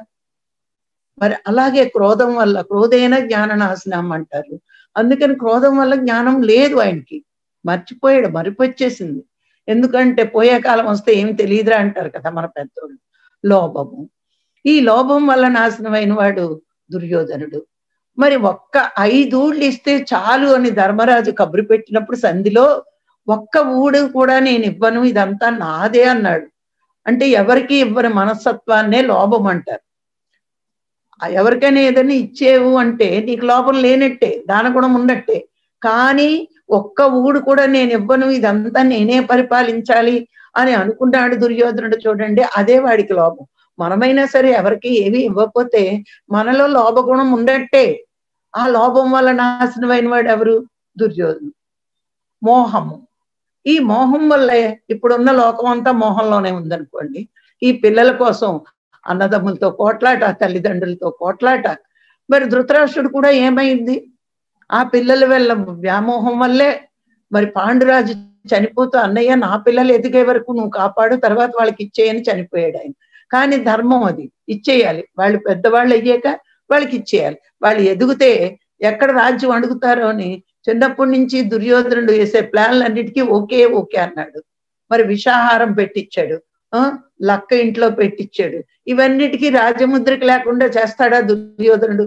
మరి అలాగే క్రోధం వల్ల క్రోధైన జ్ఞాన నాశనం అంటారు అందుకని క్రోధం వల్ల జ్ఞానం లేదు ఆయనకి మర్చిపోయాడు మరిపొచ్చేసింది ఎందుకంటే పోయే కాలం వస్తే ఏమి తెలియదురా అంటారు కదా మన పెద్దోళ్ళు లోభము ఈ లోభం వల్ల నాశనమైన వాడు దుర్యోధనుడు మరి ఒక్క ఐదూళ్ళు ఇస్తే చాలు అని ధర్మరాజు కబురు పెట్టినప్పుడు సంధిలో ఒక్క ఊడు కూడా నేను ఇవ్వను ఇదంతా నాదే అన్నాడు అంటే ఎవరికి ఇవ్వని మనస్తత్వాన్నే లోభం అంటారు ఎవరికైనా ఏదైనా ఇచ్చేవు అంటే నీకు లోపం లేనట్టే దానగుణం ఉన్నట్టే కానీ ఒక్క ఊడు కూడా నేను ఇవ్వను ఇదంతా నేనే పరిపాలించాలి అని అనుకున్నాడు దుర్యోధనుడు చూడండి అదే వాడికి లోపం మనమైనా సరే ఎవరికి ఏవి ఇవ్వకపోతే మనలో లోభగుణం ఉండట్టే ఆ లోభం వల్ల నాశనమైన వాడు ఎవరు దుర్యోధను మోహము ఈ మోహం వల్లే ఇప్పుడున్న లోకం అంతా మోహంలోనే ఉందనుకోండి ఈ పిల్లల కోసం అన్నదమ్ములతో కోట్లాట తల్లిదండ్రులతో కోట్లాట మరి ధృతరాష్ట్రుడు కూడా ఏమైంది ఆ పిల్లల వల్ల వ్యామోహం వల్లే మరి పాండురాజు చనిపోతూ అన్నయ్య నా పిల్లలు ఎదిగే వరకు నువ్వు కాపాడు తర్వాత వాళ్ళకి ఇచ్చేయని చనిపోయాడు ఆయన కానీ ధర్మం అది ఇచ్చేయాలి వాళ్ళు పెద్దవాళ్ళు అయ్యాక వాళ్ళకి ఇచ్చేయాలి వాళ్ళు ఎదిగితే ఎక్కడ రాజ్యం అడుగుతారో అని చిన్నప్పటి నుంచి దుర్యోధనుడు వేసే ప్లాన్లన్నిటికీ ఓకే ఓకే అన్నాడు మరి విషాహారం పెట్టించాడు ఆ లక్క ఇంట్లో పెట్టించాడు ఆ లక్క ఇంట్లో పెట్టించాడు ఇవన్నిటికీ రాజముద్రకి లేకుండా చేస్తాడా దుర్యోధనుడు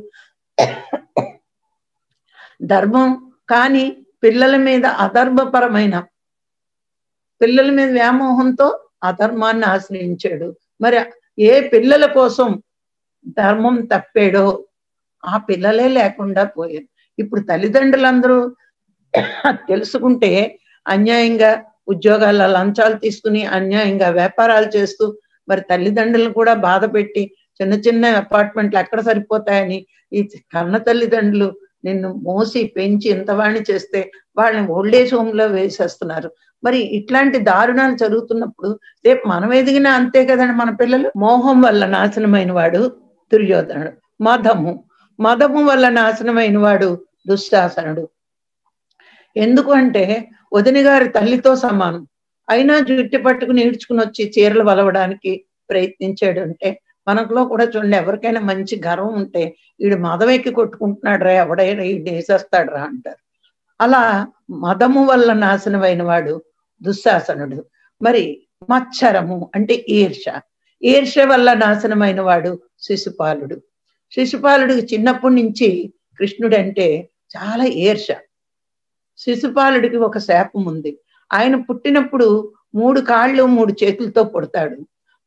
ధర్మం కానీ పిల్లల మీద అధర్మపరమైన పిల్లల మీద వ్యామోహంతో అధర్మాన్ని ఆశ్రయించాడు మరి ఏ పిల్లల కోసం ధర్మం తప్పాడో ఆ పిల్లలే లేకుండా పోయారు ఇప్పుడు తల్లిదండ్రులందరూ తెలుసుకుంటే అన్యాయంగా ఉద్యోగాల లంచాలు తీసుకుని అన్యాయంగా వ్యాపారాలు చేస్తూ మరి తల్లిదండ్రులను కూడా బాధ పెట్టి చిన్న చిన్న అపార్ట్మెంట్లు ఎక్కడ సరిపోతాయని ఈ కన్న తల్లిదండ్రులు నిన్ను మోసి పెంచి ఇంతవాణి చేస్తే వాళ్ళని ఓల్డేజ్ హోమ్ లో వేసేస్తున్నారు మరి ఇట్లాంటి దారుణాలు జరుగుతున్నప్పుడు రేపు మనం ఎదిగినా అంతే కదండి మన పిల్లలు మోహం వల్ల నాశనమైన వాడు దుర్యోధనుడు మదము మదము వల్ల నాశనమైన వాడు దుశ్శాసనుడు ఎందుకు అంటే వదిన గారి తల్లితో సమానం అయినా జుట్టి పట్టుకుని ఈడ్చుకుని వచ్చి చీరలు వలవడానికి ప్రయత్నించాడు అంటే మనకులో కూడా చూడండి ఎవరికైనా మంచి గర్వం ఉంటే వీడు మదం ఎక్కి కొట్టుకుంటున్నాడు రా ఎవడైనా వీడు వేసేస్తాడు రా అంటారు అలా మదము వల్ల నాశనమైన వాడు దుశ్శాసనుడు మరి మచ్చరము అంటే ఈర్ష ఈర్ష వల్ల నాశనమైన వాడు శిశుపాలుడు శిశుపాలుడికి చిన్నప్పటి నుంచి కృష్ణుడు అంటే చాలా ఈర్ష శిశుపాలుడికి ఒక శాపం ఉంది ఆయన పుట్టినప్పుడు మూడు కాళ్ళు మూడు చేతులతో పుడతాడు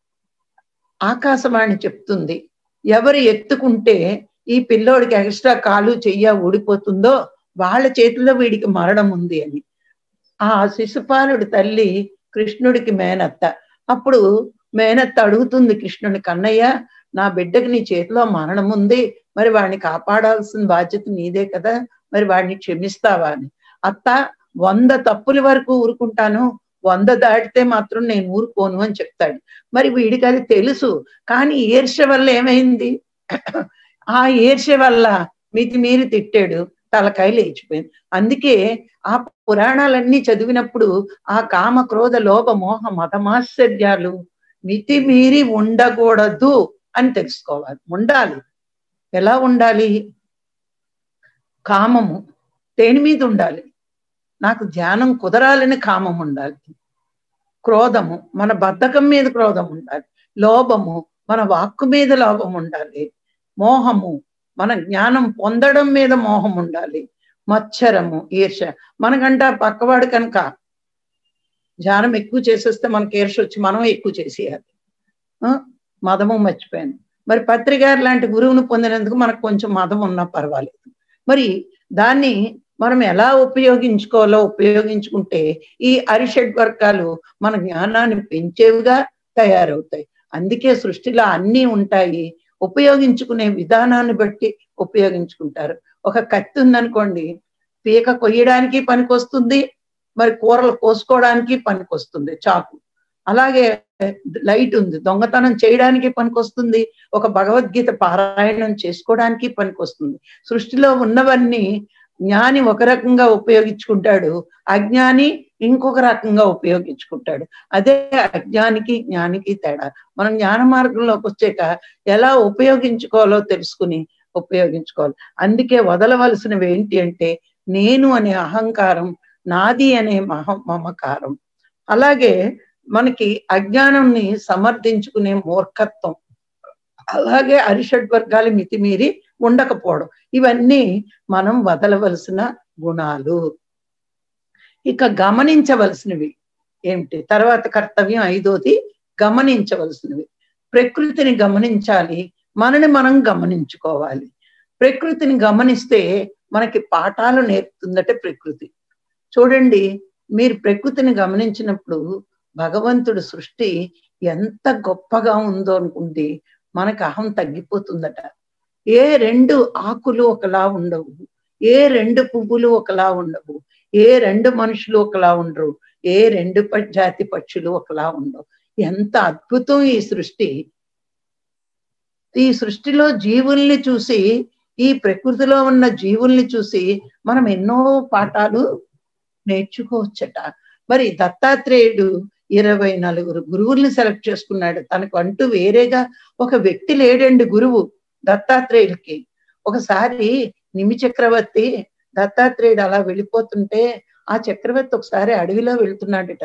ఆకాశవాణి చెప్తుంది ఎవరు ఎత్తుకుంటే ఈ పిల్లోడికి ఎక్స్ట్రా కాలు చెయ్య ఊడిపోతుందో వాళ్ళ చేతిలో వీడికి మరణం ఉంది అని ఆ శిశుపాలుడి తల్లి కృష్ణుడికి మేనత్త అప్పుడు మేనత్త అడుగుతుంది కృష్ణుని కన్నయ్య నా బిడ్డకి నీ చేతిలో మరణం ఉంది మరి వాడిని కాపాడాల్సిన బాధ్యత నీదే కదా మరి వాడిని క్షమిస్తావా అని అత్త వంద తప్పుల వరకు ఊరుకుంటాను వంద దాటితే మాత్రం నేను ఊరుకోను అని చెప్తాడు మరి వీడికి అది తెలుసు కానీ ఈర్ష్య వల్ల ఏమైంది ఆ ఈర్ష్య వల్ల మితి మీరి తిట్టాడు తలకాయ లేచిపోయింది అందుకే ఆ పురాణాలన్నీ చదివినప్పుడు ఆ కామ క్రోధ లోభ మోహ మతమాశ్చర్యాలు మితి మీరి ఉండకూడదు అని తెలుసుకోవాలి ఉండాలి ఎలా ఉండాలి కామము దేని మీద ఉండాలి నాకు ధ్యానం కుదరాలని కామం ఉండాలి క్రోధము మన బద్ధకం మీద క్రోధం ఉండాలి లోభము మన వాక్కు మీద లోభం ఉండాలి మోహము మన జ్ఞానం పొందడం మీద మోహం ఉండాలి మచ్చరము ఈర్ష మనకంట పక్కవాడు కనుక ధ్యానం ఎక్కువ చేసేస్తే మనకి ఈర్ష వచ్చి మనం ఎక్కువ చేసేయాలి మదము మర్చిపోయాను మరి పత్రికారు లాంటి గురువును పొందినందుకు మనకు కొంచెం మదం ఉన్నా పర్వాలేదు మరి దాన్ని మనం ఎలా ఉపయోగించుకోవాలో ఉపయోగించుకుంటే ఈ అరిషడ్ వర్గాలు మన జ్ఞానాన్ని పెంచేవిగా తయారవుతాయి అందుకే సృష్టిలో అన్నీ ఉంటాయి ఉపయోగించుకునే విధానాన్ని బట్టి ఉపయోగించుకుంటారు ఒక కత్తి ఉందనుకోండి పీక కొయ్యడానికి పనికొస్తుంది మరి కూరలు కోసుకోవడానికి పనికొస్తుంది చాకు అలాగే లైట్ ఉంది దొంగతనం చేయడానికి పనికొస్తుంది ఒక భగవద్గీత పారాయణం చేసుకోవడానికి పనికొస్తుంది సృష్టిలో ఉన్నవన్నీ జ్ఞాని ఒక రకంగా ఉపయోగించుకుంటాడు అజ్ఞాని ఇంకొక రకంగా ఉపయోగించుకుంటాడు అదే అజ్ఞానికి జ్ఞానికి తేడా మనం జ్ఞాన మార్గంలోకి వచ్చాక ఎలా ఉపయోగించుకోవాలో తెలుసుకుని ఉపయోగించుకోవాలి అందుకే వదలవలసినవి ఏంటి అంటే నేను అనే అహంకారం నాది అనే మహ మమకారం అలాగే మనకి అజ్ఞానంని సమర్థించుకునే మూర్ఖత్వం అలాగే అరిషడ్ వర్గాలు మితిమీరి ఉండకపోవడం ఇవన్నీ మనం వదలవలసిన గుణాలు ఇక గమనించవలసినవి ఏమిటి తర్వాత కర్తవ్యం ఐదోది గమనించవలసినవి ప్రకృతిని గమనించాలి మనని మనం గమనించుకోవాలి ప్రకృతిని గమనిస్తే మనకి పాఠాలు నేర్పుతుందట ప్రకృతి చూడండి మీరు ప్రకృతిని గమనించినప్పుడు భగవంతుడు సృష్టి ఎంత గొప్పగా ఉందో అనుకుంటే మనకు అహం తగ్గిపోతుందట ఏ రెండు ఆకులు ఒకలా ఉండవు ఏ రెండు పువ్వులు ఒకలా ఉండవు ఏ రెండు మనుషులు ఒకలా ఉండరు ఏ రెండు జాతి పక్షులు ఒకలా ఉండవు ఎంత అద్భుతం ఈ సృష్టి ఈ సృష్టిలో జీవుల్ని చూసి ఈ ప్రకృతిలో ఉన్న జీవుల్ని చూసి మనం ఎన్నో పాఠాలు నేర్చుకోవచ్చట మరి దత్తాత్రేయుడు ఇరవై నలుగురు గురువుల్ని సెలెక్ట్ చేసుకున్నాడు తనకు అంటూ వేరేగా ఒక వ్యక్తి లేడండి గురువు దత్తాత్రేయుడికి ఒకసారి నిమి చక్రవర్తి దత్తాత్రేయుడు అలా వెళ్ళిపోతుంటే ఆ చక్రవర్తి ఒకసారి అడవిలో వెళ్తున్నాడట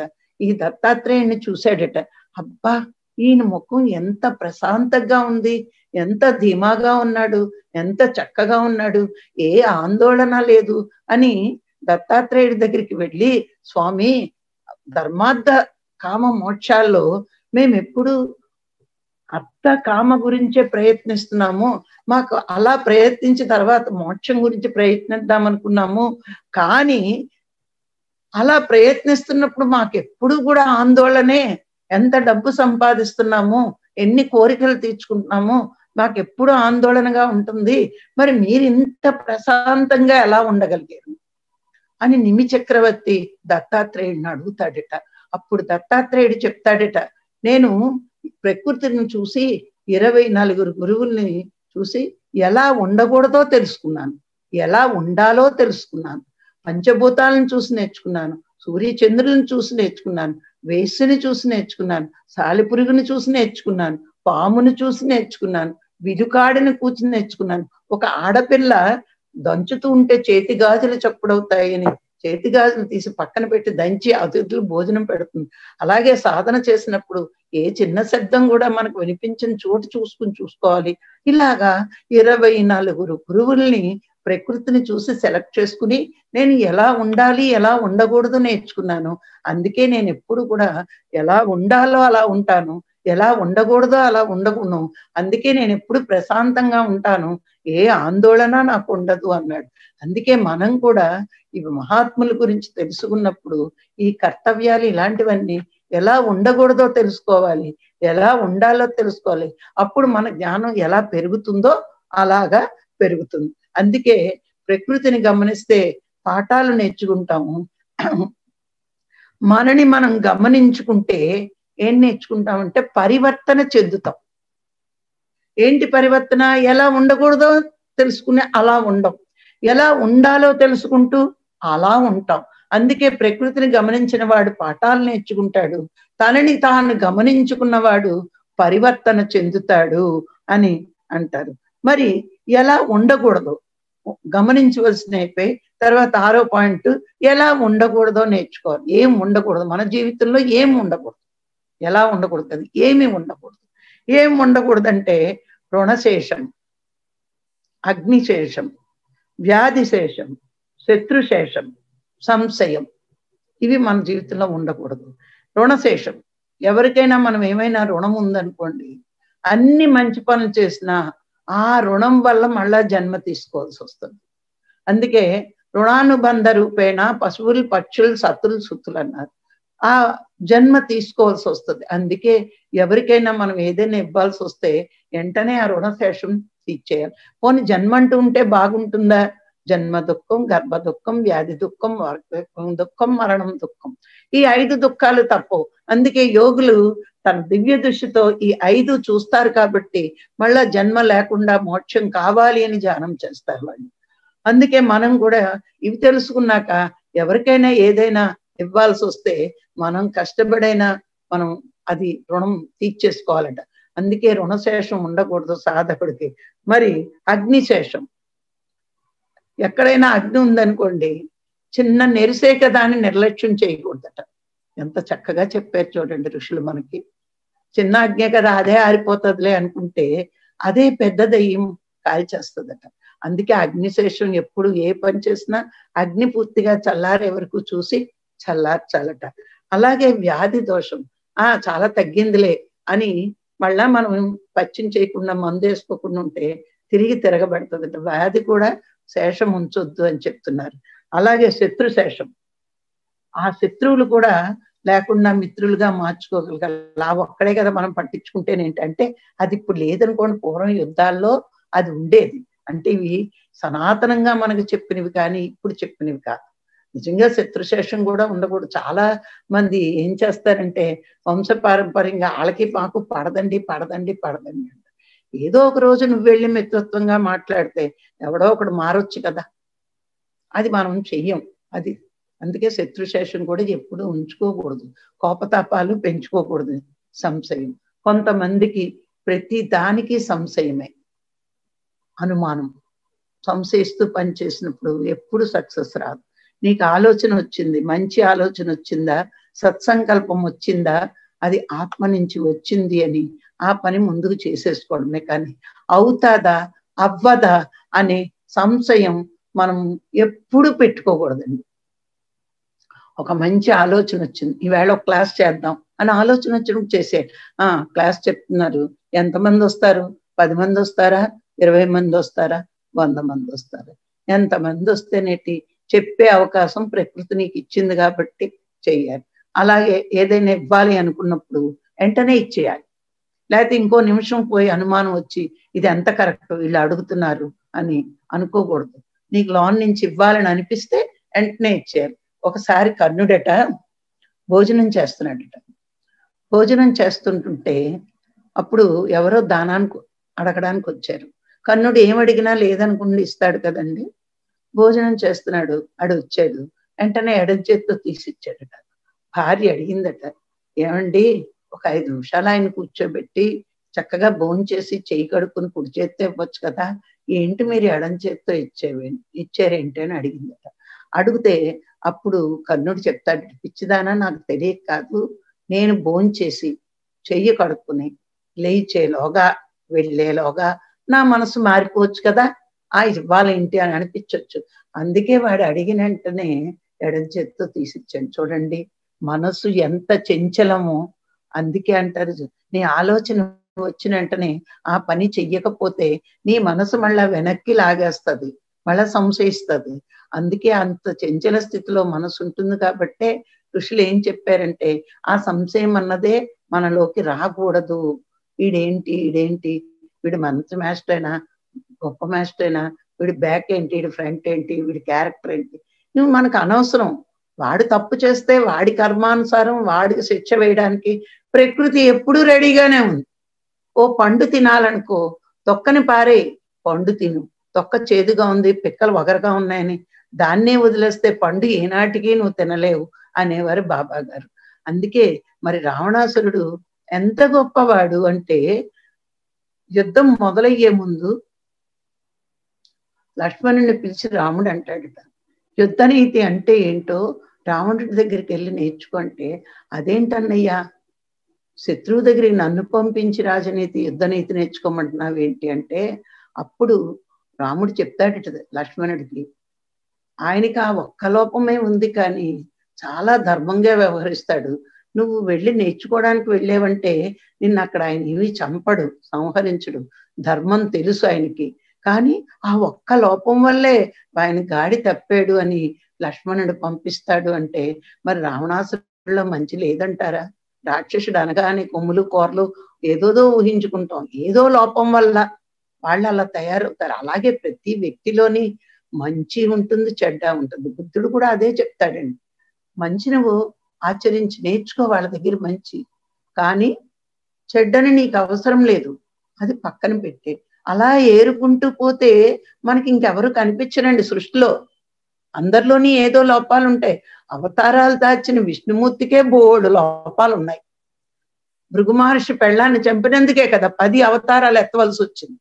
ఈ దత్తాత్రేయుని చూశాడట అబ్బా ఈయన ముఖం ఎంత ప్రశాంతంగా ఉంది ఎంత ధీమాగా ఉన్నాడు ఎంత చక్కగా ఉన్నాడు ఏ ఆందోళన లేదు అని దత్తాత్రేయుడి దగ్గరికి వెళ్ళి స్వామి ధర్మార్థ కామ మోక్షాల్లో మేము ఎప్పుడు అర్థ కామ గురించే ప్రయత్నిస్తున్నాము మాకు అలా ప్రయత్నించిన తర్వాత మోక్షం గురించి ప్రయత్నిద్దాం అనుకున్నాము కానీ అలా ప్రయత్నిస్తున్నప్పుడు మాకు ఎప్పుడు కూడా ఆందోళనే ఎంత డబ్బు సంపాదిస్తున్నాము ఎన్ని కోరికలు తీర్చుకుంటున్నాము మాకు ఎప్పుడు ఆందోళనగా ఉంటుంది మరి మీరు ఇంత ప్రశాంతంగా ఎలా ఉండగలిగారు అని నిమి చక్రవర్తి దత్తాత్రేయుడిని అడుగుతాడట అప్పుడు దత్తాత్రేయుడు చెప్తాడట నేను ప్రకృతిని చూసి ఇరవై నలుగురు గురువుల్ని చూసి ఎలా ఉండకూడదో తెలుసుకున్నాను ఎలా ఉండాలో తెలుసుకున్నాను పంచభూతాలను చూసి నేర్చుకున్నాను సూర్య చంద్రులను చూసి నేర్చుకున్నాను వేసుని చూసి నేర్చుకున్నాను సాలిపురుగుని చూసి నేర్చుకున్నాను పామును చూసి నేర్చుకున్నాను విలుకాడిని కూర్చుని నేర్చుకున్నాను ఒక ఆడపిల్ల దంచుతూ ఉంటే చేతి గాజులు చప్పుడవుతాయని చేతి గాజులు తీసి పక్కన పెట్టి దంచి అతిథులు భోజనం పెడుతుంది అలాగే సాధన చేసినప్పుడు ఏ చిన్న శబ్దం కూడా మనకు వినిపించిన చోటు చూసుకుని చూసుకోవాలి ఇలాగా ఇరవై నలుగురు గురువుల్ని ప్రకృతిని చూసి సెలెక్ట్ చేసుకుని నేను ఎలా ఉండాలి ఎలా ఉండకూడదు నేర్చుకున్నాను అందుకే నేను ఎప్పుడు కూడా ఎలా ఉండాలో అలా ఉంటాను ఎలా ఉండకూడదో అలా ఉండకును అందుకే నేను ఎప్పుడు ప్రశాంతంగా ఉంటాను ఏ ఆందోళన నాకు ఉండదు అన్నాడు అందుకే మనం కూడా ఈ మహాత్ముల గురించి తెలుసుకున్నప్పుడు ఈ కర్తవ్యాలు ఇలాంటివన్నీ ఎలా ఉండకూడదో తెలుసుకోవాలి ఎలా ఉండాలో తెలుసుకోవాలి అప్పుడు మన జ్ఞానం ఎలా పెరుగుతుందో అలాగా పెరుగుతుంది అందుకే ప్రకృతిని గమనిస్తే పాఠాలు నేర్చుకుంటాము మనని మనం గమనించుకుంటే ఏం నేర్చుకుంటామంటే పరివర్తన చెందుతాం ఏంటి పరివర్తన ఎలా ఉండకూడదో తెలుసుకునే అలా ఉండం ఎలా ఉండాలో తెలుసుకుంటూ అలా ఉంటాం అందుకే ప్రకృతిని గమనించిన వాడు పాఠాలు నేర్చుకుంటాడు తనని తాను గమనించుకున్నవాడు పరివర్తన చెందుతాడు అని అంటారు మరి ఎలా ఉండకూడదు గమనించవలసిన అయిపోయి తర్వాత ఆరో పాయింట్ ఎలా ఉండకూడదో నేర్చుకోవాలి ఏం ఉండకూడదు మన జీవితంలో ఏం ఉండకూడదు ఎలా ఉండకూడదు అది ఏమి ఉండకూడదు ఏం ఉండకూడదంటే రుణశేషం అగ్నిశేషం వ్యాధిశేషం శత్రుశేషం సంశయం ఇవి మన జీవితంలో ఉండకూడదు రుణశేషం ఎవరికైనా మనం ఏమైనా రుణం ఉందనుకోండి అన్ని మంచి పనులు చేసినా ఆ రుణం వల్ల మళ్ళా జన్మ తీసుకోవాల్సి వస్తుంది అందుకే రుణానుబంధ రూపేణ పశువులు పక్షులు సత్తులు సుత్తులు అన్నారు ఆ జన్మ తీసుకోవాల్సి వస్తుంది అందుకే ఎవరికైనా మనం ఏదైనా ఇవ్వాల్సి వస్తే వెంటనే ఆ రుణశేషం తీర్చేయాలి పోనీ జన్మ అంటూ ఉంటే బాగుంటుందా జన్మ దుఃఖం గర్భ దుఃఖం వ్యాధి దుఃఖం దుఃఖం మరణం దుఃఖం ఈ ఐదు దుఃఖాలు తప్పవు అందుకే యోగులు తన దివ్య దృష్టితో ఈ ఐదు చూస్తారు కాబట్టి మళ్ళా జన్మ లేకుండా మోక్షం కావాలి అని ధ్యానం చేస్తారు వాళ్ళు అందుకే మనం కూడా ఇవి తెలుసుకున్నాక ఎవరికైనా ఏదైనా ఇవ్వాల్సి వస్తే మనం కష్టపడైనా మనం అది రుణం తీర్చేసుకోవాలట అందుకే రుణశేషం ఉండకూడదు సాధకుడికి మరి అగ్నిశేషం ఎక్కడైనా అగ్ని ఉందనుకోండి చిన్న నెరిసేక దాన్ని నిర్లక్ష్యం చేయకూడదట ఎంత చక్కగా చెప్పారు చూడండి ఋషులు మనకి చిన్న అగ్నే కదా అదే ఆరిపోతుందిలే అనుకుంటే అదే పెద్ద దయ్యం కాల్చేస్తుందట అందుకే అగ్నిశేషం ఎప్పుడు ఏ పని చేసినా అగ్ని పూర్తిగా చల్లారే వరకు చూసి చల్లార్చాలట అలాగే వ్యాధి దోషం ఆ చాలా తగ్గిందిలే అని మళ్ళా మనం పచ్చిం చేయకుండా మందు వేసుకోకుండా ఉంటే తిరిగి తిరగబడుతుందట వ్యాధి కూడా శేషం ఉంచొద్దు అని చెప్తున్నారు అలాగే శత్రు శేషం ఆ శత్రువులు కూడా లేకుండా మిత్రులుగా మార్చుకోగలగాలి ఆ ఒక్కడే కదా మనం పట్టించుకుంటే ఏంటంటే అది ఇప్పుడు లేదనుకోండి పూర్వం యుద్ధాల్లో అది ఉండేది అంటే ఇవి సనాతనంగా మనకు చెప్పినవి కానీ ఇప్పుడు చెప్పినవి కాదు నిజంగా శత్రుశేషం కూడా ఉండకూడదు చాలా మంది ఏం చేస్తారంటే వంశ పారంపర్యంగా వాళ్ళకి మాకు పడదండి పడదండి పడదండి అంట ఏదో ఒక రోజు నువ్వు వెళ్ళి మిత్రత్వంగా మాట్లాడితే ఎవడో ఒకడు మారొచ్చు కదా అది మనం చెయ్యం అది అందుకే శత్రుశేషం కూడా ఎప్పుడు ఉంచుకోకూడదు కోపతాపాలు పెంచుకోకూడదు సంశయం కొంతమందికి ప్రతి దానికి సంశయమే అనుమానం సంశయిస్తూ పనిచేసినప్పుడు ఎప్పుడు సక్సెస్ రాదు నీకు ఆలోచన వచ్చింది మంచి ఆలోచన వచ్చిందా సత్సంకల్పం వచ్చిందా అది ఆత్మ నుంచి వచ్చింది అని ఆ పని ముందుకు చేసేసుకోవడమే కానీ అవుతాదా అవ్వదా అనే సంశయం మనం ఎప్పుడు పెట్టుకోకూడదండి ఒక మంచి ఆలోచన వచ్చింది ఈవేళ ఒక క్లాస్ చేద్దాం అని ఆలోచన వచ్చినప్పుడు చేసే ఆ క్లాస్ చెప్తున్నారు ఎంతమంది వస్తారు పది మంది వస్తారా ఇరవై మంది వస్తారా వంద మంది వస్తారా ఎంతమంది వస్తేనేటి చెప్పే అవకాశం ప్రకృతి నీకు ఇచ్చింది కాబట్టి చెయ్యాలి అలాగే ఏదైనా ఇవ్వాలి అనుకున్నప్పుడు వెంటనే ఇచ్చేయాలి లేకపోతే ఇంకో నిమిషం పోయి అనుమానం వచ్చి ఇది ఎంత కరెక్ట్ వీళ్ళు అడుగుతున్నారు అని అనుకోకూడదు నీకు లోన్ నుంచి ఇవ్వాలని అనిపిస్తే వెంటనే ఇచ్చేయాలి ఒకసారి కర్ణుడట భోజనం చేస్తున్నాడట భోజనం చేస్తుంటుంటే అప్పుడు ఎవరో దానానికి అడగడానికి వచ్చారు కర్ణుడు ఏం అడిగినా లేదనుకుండా ఇస్తాడు కదండి భోజనం చేస్తున్నాడు అడు వచ్చాడు వెంటనే ఎడం చేత్తో తీసిచ్చాడట భార్య అడిగిందట ఏమండి ఒక ఐదు నిమిషాలు ఆయన కూర్చోబెట్టి చక్కగా భోంచేసి చేయి కడుక్కుని కుడి చేత్తో ఇవ్వచ్చు కదా ఏంటి మీరు ఎడం చేత్తో ఇచ్చేవి ఇచ్చారేంటి అని అడిగిందట అడిగితే అప్పుడు కర్ణుడు చెప్తాడు పిచ్చిదానా నాకు తెలియక కాదు నేను భోంచేసి చెయ్యి కడుక్కుని లేచేలోగా వెళ్ళేలోగా నా మనసు మారిపోవచ్చు కదా ఆ ఇవ్వాలేంటి అని అనిపించవచ్చు అందుకే వాడు అడిగిన వెంటనే ఎడం చేత్తో తీసిచ్చాను చూడండి మనసు ఎంత చెంచలమో అందుకే అంటారు నీ ఆలోచన వచ్చిన వెంటనే ఆ పని చెయ్యకపోతే నీ మనసు మళ్ళా వెనక్కి లాగేస్తుంది మళ్ళా సంశయిస్తుంది అందుకే అంత చెంచల స్థితిలో మనసు ఉంటుంది కాబట్టే ఋషులు ఏం చెప్పారంటే ఆ సంశయం అన్నదే మనలోకి రాకూడదు వీడేంటి వీడేంటి వీడి మంచి మాస్టర్ అయినా గొప్ప మాస్టర్ అయినా వీడి బ్యాక్ ఏంటి వీడి ఫ్రంట్ ఏంటి వీడి క్యారెక్టర్ ఏంటి నువ్వు మనకు అనవసరం వాడు తప్పు చేస్తే వాడి కర్మానుసారం వాడికి శిక్ష వేయడానికి ప్రకృతి ఎప్పుడూ రెడీగానే ఉంది ఓ పండు తినాలనుకో తొక్కని పారే పండు తిను తొక్క చేదుగా ఉంది పిక్కలు వగరగా ఉన్నాయని దాన్నే వదిలేస్తే పండు ఏనాటికి నువ్వు తినలేవు అనేవారు బాబా గారు అందుకే మరి రావణాసురుడు ఎంత గొప్పవాడు అంటే యుద్ధం మొదలయ్యే ముందు లక్ష్మణుని పిలిచి రాముడు అంటాడట యుద్ధ నీతి అంటే ఏంటో రావణుడి దగ్గరికి వెళ్ళి నేర్చుకుంటే అదేంటన్నయ్యా శత్రువు దగ్గరికి నన్ను పంపించి రాజనీతి యుద్ధ నీతి నేర్చుకోమంటున్నావు ఏంటి అంటే అప్పుడు రాముడు చెప్తాడట లక్ష్మణుడికి ఆయనకి ఆ ఒక్క లోపమే ఉంది కానీ చాలా ధర్మంగా వ్యవహరిస్తాడు నువ్వు వెళ్ళి నేర్చుకోవడానికి వెళ్ళేవంటే నిన్ను అక్కడ ఆయన ఏమి చంపడు సంహరించడు ధర్మం తెలుసు ఆయనకి కానీ ఆ ఒక్క లోపం వల్లే ఆయన గాడి తప్పాడు అని లక్ష్మణుడు పంపిస్తాడు అంటే మరి రావణాసురులో మంచి లేదంటారా రాక్షసుడు అనగానే కొమ్ములు కూరలు ఏదోదో ఊహించుకుంటాం ఏదో లోపం వల్ల వాళ్ళు అలా తయారవుతారు అలాగే ప్రతి వ్యక్తిలోని మంచి ఉంటుంది చెడ్డ ఉంటుంది బుద్ధుడు కూడా అదే చెప్తాడండి మంచి నువ్వు ఆచరించి నేర్చుకో వాళ్ళ దగ్గర మంచి కానీ చెడ్డని నీకు అవసరం లేదు అది పక్కన పెట్టే అలా ఏరుకుంటూ పోతే మనకి ఇంకెవరు కనిపించరండి సృష్టిలో అందరిలోని ఏదో లోపాలు ఉంటాయి అవతారాలు దాచిన విష్ణుమూర్తికే బోడు లోపాలు ఉన్నాయి భృగు మహర్షి పెళ్ళాన్ని చంపినందుకే కదా పది అవతారాలు ఎత్తవలసి వచ్చింది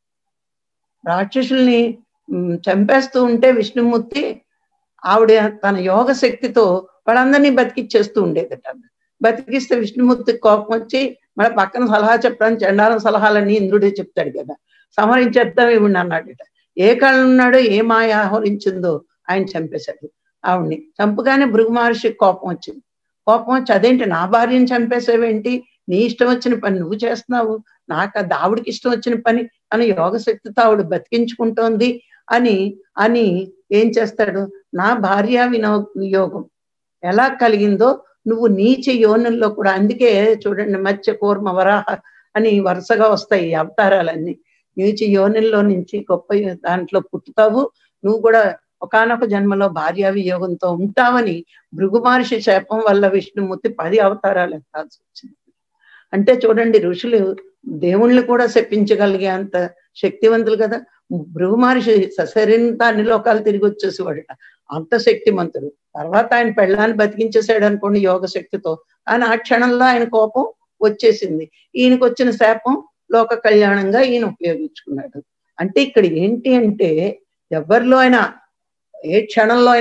రాక్షసుల్ని చంపేస్తూ ఉంటే విష్ణుమూర్తి ఆవిడ తన యోగ శక్తితో వాళ్ళందరినీ బతికిచ్చేస్తూ ఉండేదట బతికిస్తే విష్ణుమూర్తికి కోపం వచ్చి మన పక్కన సలహా చెప్పడానికి చండాలం సలహాలన్నీ ఇంద్రుడే చెప్తాడు కదా సంహరించేద్దాం ఇవిడిని అన్నాడట ఏ కళ్ళు ఉన్నాడో ఏ మాయ ఆహరించిందో ఆయన చంపేశాడు ఆవిడ్ని చంపగానే భృగు మహర్షికి కోపం వచ్చింది కోపం వచ్చి అదేంటి నా భార్యను చంపేసావేంటి నీ ఇష్టం వచ్చిన పని నువ్వు చేస్తున్నావు నాకు అది ఆవిడకి ఇష్టం వచ్చిన పని అని యోగ శక్తితో ఆవిడ బతికించుకుంటోంది అని అని ఏం చేస్తాడు నా భార్య వినో యోగం ఎలా కలిగిందో నువ్వు నీచ యోనుల్లో కూడా అందుకే చూడండి మత్స్య కూర్మ వరాహ అని వరుసగా వస్తాయి ఈ అవతారాలన్నీ నీచ యోనుల్లో నుంచి గొప్ప దాంట్లో పుట్టుతావు నువ్వు కూడా ఒకనొక జన్మలో భార్యా వియోగంతో ఉంటావని భృగు మహర్షి శాపం వల్ల విష్ణుమూర్తి పది అవతారాలు ఎత్తాల్సి వచ్చింది అంటే చూడండి ఋషులు దేవుణ్ణి కూడా శపించగలిగే అంత శక్తివంతులు కదా భృగు మహర్షి సశరీరంతో అన్ని లోకాలు తిరిగి వచ్చేసేవాడట అంత శక్తిమంతుడు తర్వాత ఆయన పెళ్ళాన్ని బతికించేసాడు అనుకోండి యోగ శక్తితో కానీ ఆ క్షణంలో ఆయన కోపం వచ్చేసింది ఈయనకు వచ్చిన శాపం లోక కళ్యాణంగా ఈయన ఉపయోగించుకున్నాడు అంటే ఇక్కడ ఏంటి అంటే ఎవరిలో అయినా ఏ క్షణంలో అయినా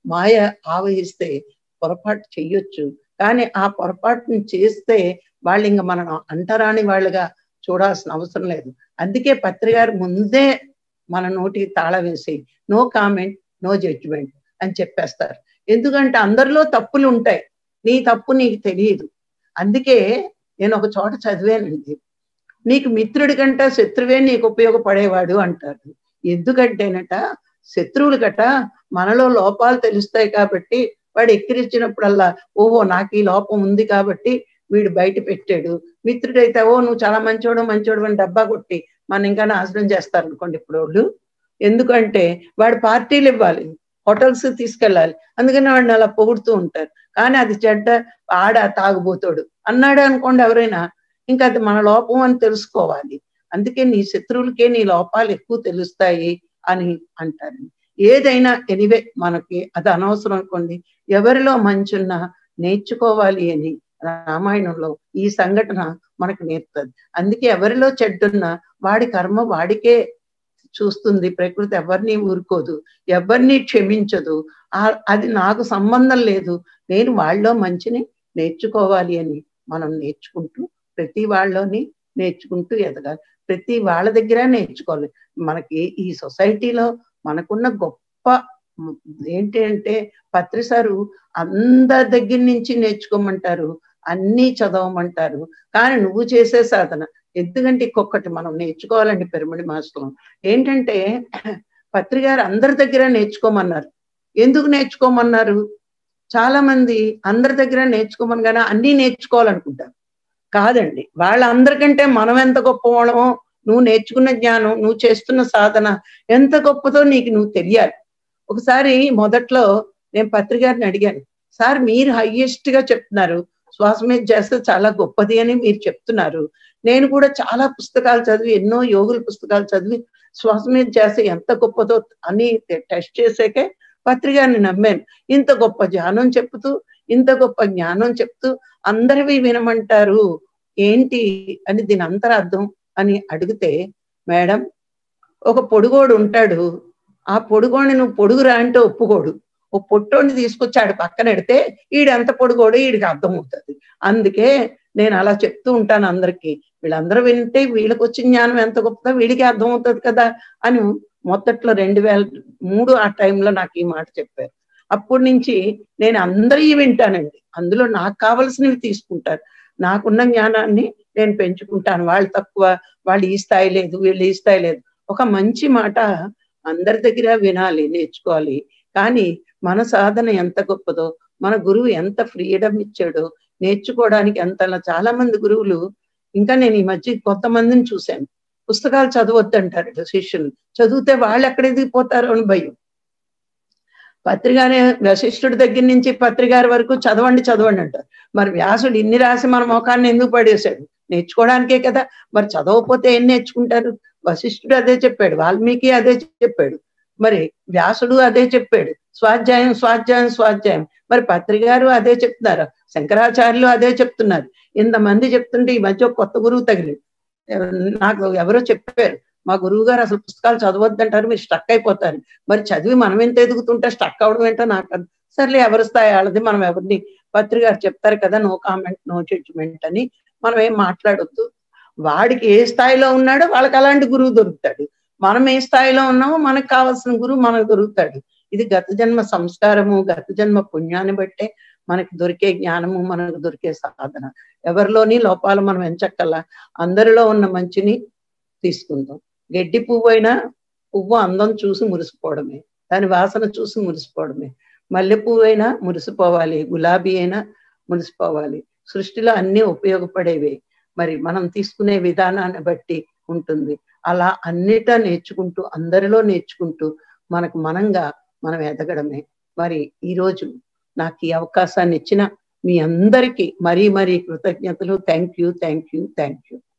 మాయ ఆవహిస్తే పొరపాటు చెయ్యొచ్చు కానీ ఆ పొరపాటుని చేస్తే వాళ్ళు ఇంకా మనం అంటరాని వాళ్ళుగా చూడాల్సిన అవసరం లేదు అందుకే పత్రికారు ముందే మన నోటికి తాళ వేసి నో కామెంట్ నో జడ్జిమెంట్ అని చెప్పేస్తారు ఎందుకంటే అందరిలో తప్పులు ఉంటాయి నీ తప్పు నీకు తెలియదు అందుకే నేను ఒక చోట చదివానండి నీకు మిత్రుడి కంటే శత్రువే నీకు ఉపయోగపడేవాడు అంటారు ఎందుకంటేనట శత్రువులు గట మనలో లోపాలు తెలుస్తాయి కాబట్టి వాడు ఎక్కిరించినప్పుడల్లా ఓహో నాకు ఈ లోపం ఉంది కాబట్టి వీడు బయట పెట్టాడు మిత్రుడైతే ఓ నువ్వు చాలా మంచోడు మంచోడు అని డబ్బా కొట్టి మన ఇంకా నాశనం చేస్తారు అనుకోండి ఇప్పుడు వాళ్ళు ఎందుకంటే వాడు పార్టీలు ఇవ్వాలి హోటల్స్ తీసుకెళ్ళాలి అందుకని వాడిని అలా పొగుడుతూ ఉంటారు కానీ అది చెడ్డ ఆడ తాగుబోతాడు అన్నాడు అనుకోండి ఎవరైనా ఇంకా అది మన లోపం అని తెలుసుకోవాలి అందుకే నీ శత్రువులకే నీ లోపాలు ఎక్కువ తెలుస్తాయి అని అంటారు ఏదైనా ఎనివే మనకి అది అనవసరం అనుకోండి ఎవరిలో మంచున్నా నేర్చుకోవాలి అని రామాయణంలో ఈ సంఘటన మనకు నేర్పుతుంది అందుకే ఎవరిలో చెడ్డున్నా వాడి కర్మ వాడికే చూస్తుంది ప్రకృతి ఎవరిని ఊరుకోదు ఎవరిని క్షమించదు అది నాకు సంబంధం లేదు నేను వాళ్ళలో మంచిని నేర్చుకోవాలి అని మనం నేర్చుకుంటూ ప్రతి వాళ్ళలోని నేర్చుకుంటూ ఎదగాలి ప్రతి వాళ్ళ దగ్గర నేర్చుకోవాలి మనకి ఈ సొసైటీలో మనకున్న గొప్ప ఏంటి అంటే పత్రిసారు అందరి దగ్గర నుంచి నేర్చుకోమంటారు అన్నీ చదవమంటారు కానీ నువ్వు చేసే సాధన ఎందుకంటే ఇంకొకటి మనం నేర్చుకోవాలండి పిరమిడ్ మాస్టర్లు ఏంటంటే పత్రికారు అందరి దగ్గర నేర్చుకోమన్నారు ఎందుకు నేర్చుకోమన్నారు చాలా మంది అందరి దగ్గర నేర్చుకోమని కానీ అన్నీ నేర్చుకోవాలనుకుంటారు కాదండి వాళ్ళందరికంటే మనం ఎంత గొప్ప వాళ్ళమో నువ్వు నేర్చుకున్న జ్ఞానం నువ్వు చేస్తున్న సాధన ఎంత గొప్పదో నీకు నువ్వు తెలియాలి ఒకసారి మొదట్లో నేను పత్రికారిని అడిగాను సార్ మీరు హైయెస్ట్ గా చెప్తున్నారు శ్వాస మీద చేస్తే చాలా గొప్పది అని మీరు చెప్తున్నారు నేను కూడా చాలా పుస్తకాలు చదివి ఎన్నో యోగుల పుస్తకాలు చదివి శ్వాస మీద చేస్తే ఎంత గొప్పదో అని టెస్ట్ చేసాకే పత్రికారిని నమ్మాను ఇంత గొప్ప జ్ఞానం చెప్తూ ఇంత గొప్ప జ్ఞానం చెప్తూ అందరివి వినమంటారు ఏంటి అని దీని అంతరార్థం అని అడిగితే మేడం ఒక పొడుగోడు ఉంటాడు ఆ పొడుగోడిని నువ్వు పొడుగురా అంటే ఒప్పుకోడు ఓ పొట్టోని తీసుకొచ్చాడు పక్కన ఎడితే ఈడంత పొడుగోడు ఈడికి అర్థమవుతుంది అందుకే నేను అలా చెప్తూ ఉంటాను అందరికీ వీళ్ళందరూ వింటే వీళ్ళకి వచ్చిన జ్ఞానం ఎంత గొప్పదో వీడికి అర్థమవుతుంది కదా అని మొదట్లో రెండు వేల మూడు ఆ టైంలో నాకు ఈ మాట చెప్పారు అప్పటి నుంచి నేను అందరి వింటానండి అందులో నాకు కావలసినవి తీసుకుంటారు నాకున్న జ్ఞానాన్ని నేను పెంచుకుంటాను వాళ్ళు తక్కువ వాళ్ళు ఈ స్థాయి లేదు వీళ్ళు ఈ స్థాయి లేదు ఒక మంచి మాట అందరి దగ్గర వినాలి నేర్చుకోవాలి కానీ మన సాధన ఎంత గొప్పదో మన గురువు ఎంత ఫ్రీడమ్ ఇచ్చాడో నేర్చుకోవడానికి ఎంత చాలా మంది గురువులు ఇంకా నేను ఈ మధ్య కొంతమందిని చూశాను పుస్తకాలు చదవద్దంటారు శిష్యులు చదివితే వాళ్ళు ఎక్కడ ఎదిగిపోతారో అని భయం పత్రికారి వశిష్ఠుడి దగ్గర నుంచి పత్రికారి వరకు చదవండి చదవండి అంటారు మరి వ్యాసుడు ఇన్ని రాసి మన ముఖాన్ని ఎందుకు పడేశాడు నేర్చుకోవడానికే కదా మరి చదవకపోతే ఏం నేర్చుకుంటారు వశిష్ఠుడు అదే చెప్పాడు వాల్మీకి అదే చెప్పాడు మరి వ్యాసుడు అదే చెప్పాడు స్వాధ్యాయం స్వాధ్యాయం స్వాధ్యాయం మరి పత్రికారు అదే చెప్తున్నారు శంకరాచార్యులు అదే చెప్తున్నారు ఇంతమంది చెప్తుంటే ఈ మధ్య కొత్త గురువు తగిలి నాకు ఎవరో చెప్పారు మా గురువు గారు అసలు పుస్తకాలు చదవద్దంటారు మీరు స్టక్ అయిపోతారు మరి చదివి మనం ఎంత ఎదుగుతుంటే స్టక్ అవడం ఏంటో నాకు సర్లే ఎవరి స్థాయి వాళ్ళది మనం ఎవరిని పత్రికారు చెప్తారు కదా నో కామెంట్ నో జడ్జిమెంట్ అని మనం ఏం మాట్లాడొద్దు వాడికి ఏ స్థాయిలో ఉన్నాడో వాళ్ళకి అలాంటి గురువు దొరుకుతాడు మనం ఏ స్థాయిలో ఉన్నామో మనకు కావాల్సిన గురువు మనకు దొరుకుతాడు ఇది గత జన్మ సంస్కారము గత జన్మ పుణ్యాన్ని బట్టే మనకి దొరికే జ్ఞానము మనకు దొరికే సాధన ఎవరిలోని లోపాలు మనం ఎంచక్కల్లా అందరిలో ఉన్న మంచిని తీసుకుందాం గడ్డి పువ్వు అయినా పువ్వు అందం చూసి మురిసిపోవడమే దాని వాసన చూసి మురిసిపోవడమే మల్లె పువ్వు అయినా మురిసిపోవాలి గులాబీ అయినా మురిసిపోవాలి సృష్టిలో అన్ని ఉపయోగపడేవే మరి మనం తీసుకునే విధానాన్ని బట్టి ఉంటుంది అలా అన్నిట నేర్చుకుంటూ అందరిలో నేర్చుకుంటూ మనకు మనంగా మనం ఎదగడమే మరి ఈరోజు నాకు ఈ అవకాశాన్ని ఇచ్చిన మీ అందరికీ మరీ మరీ కృతజ్ఞతలు thank you thank you thank you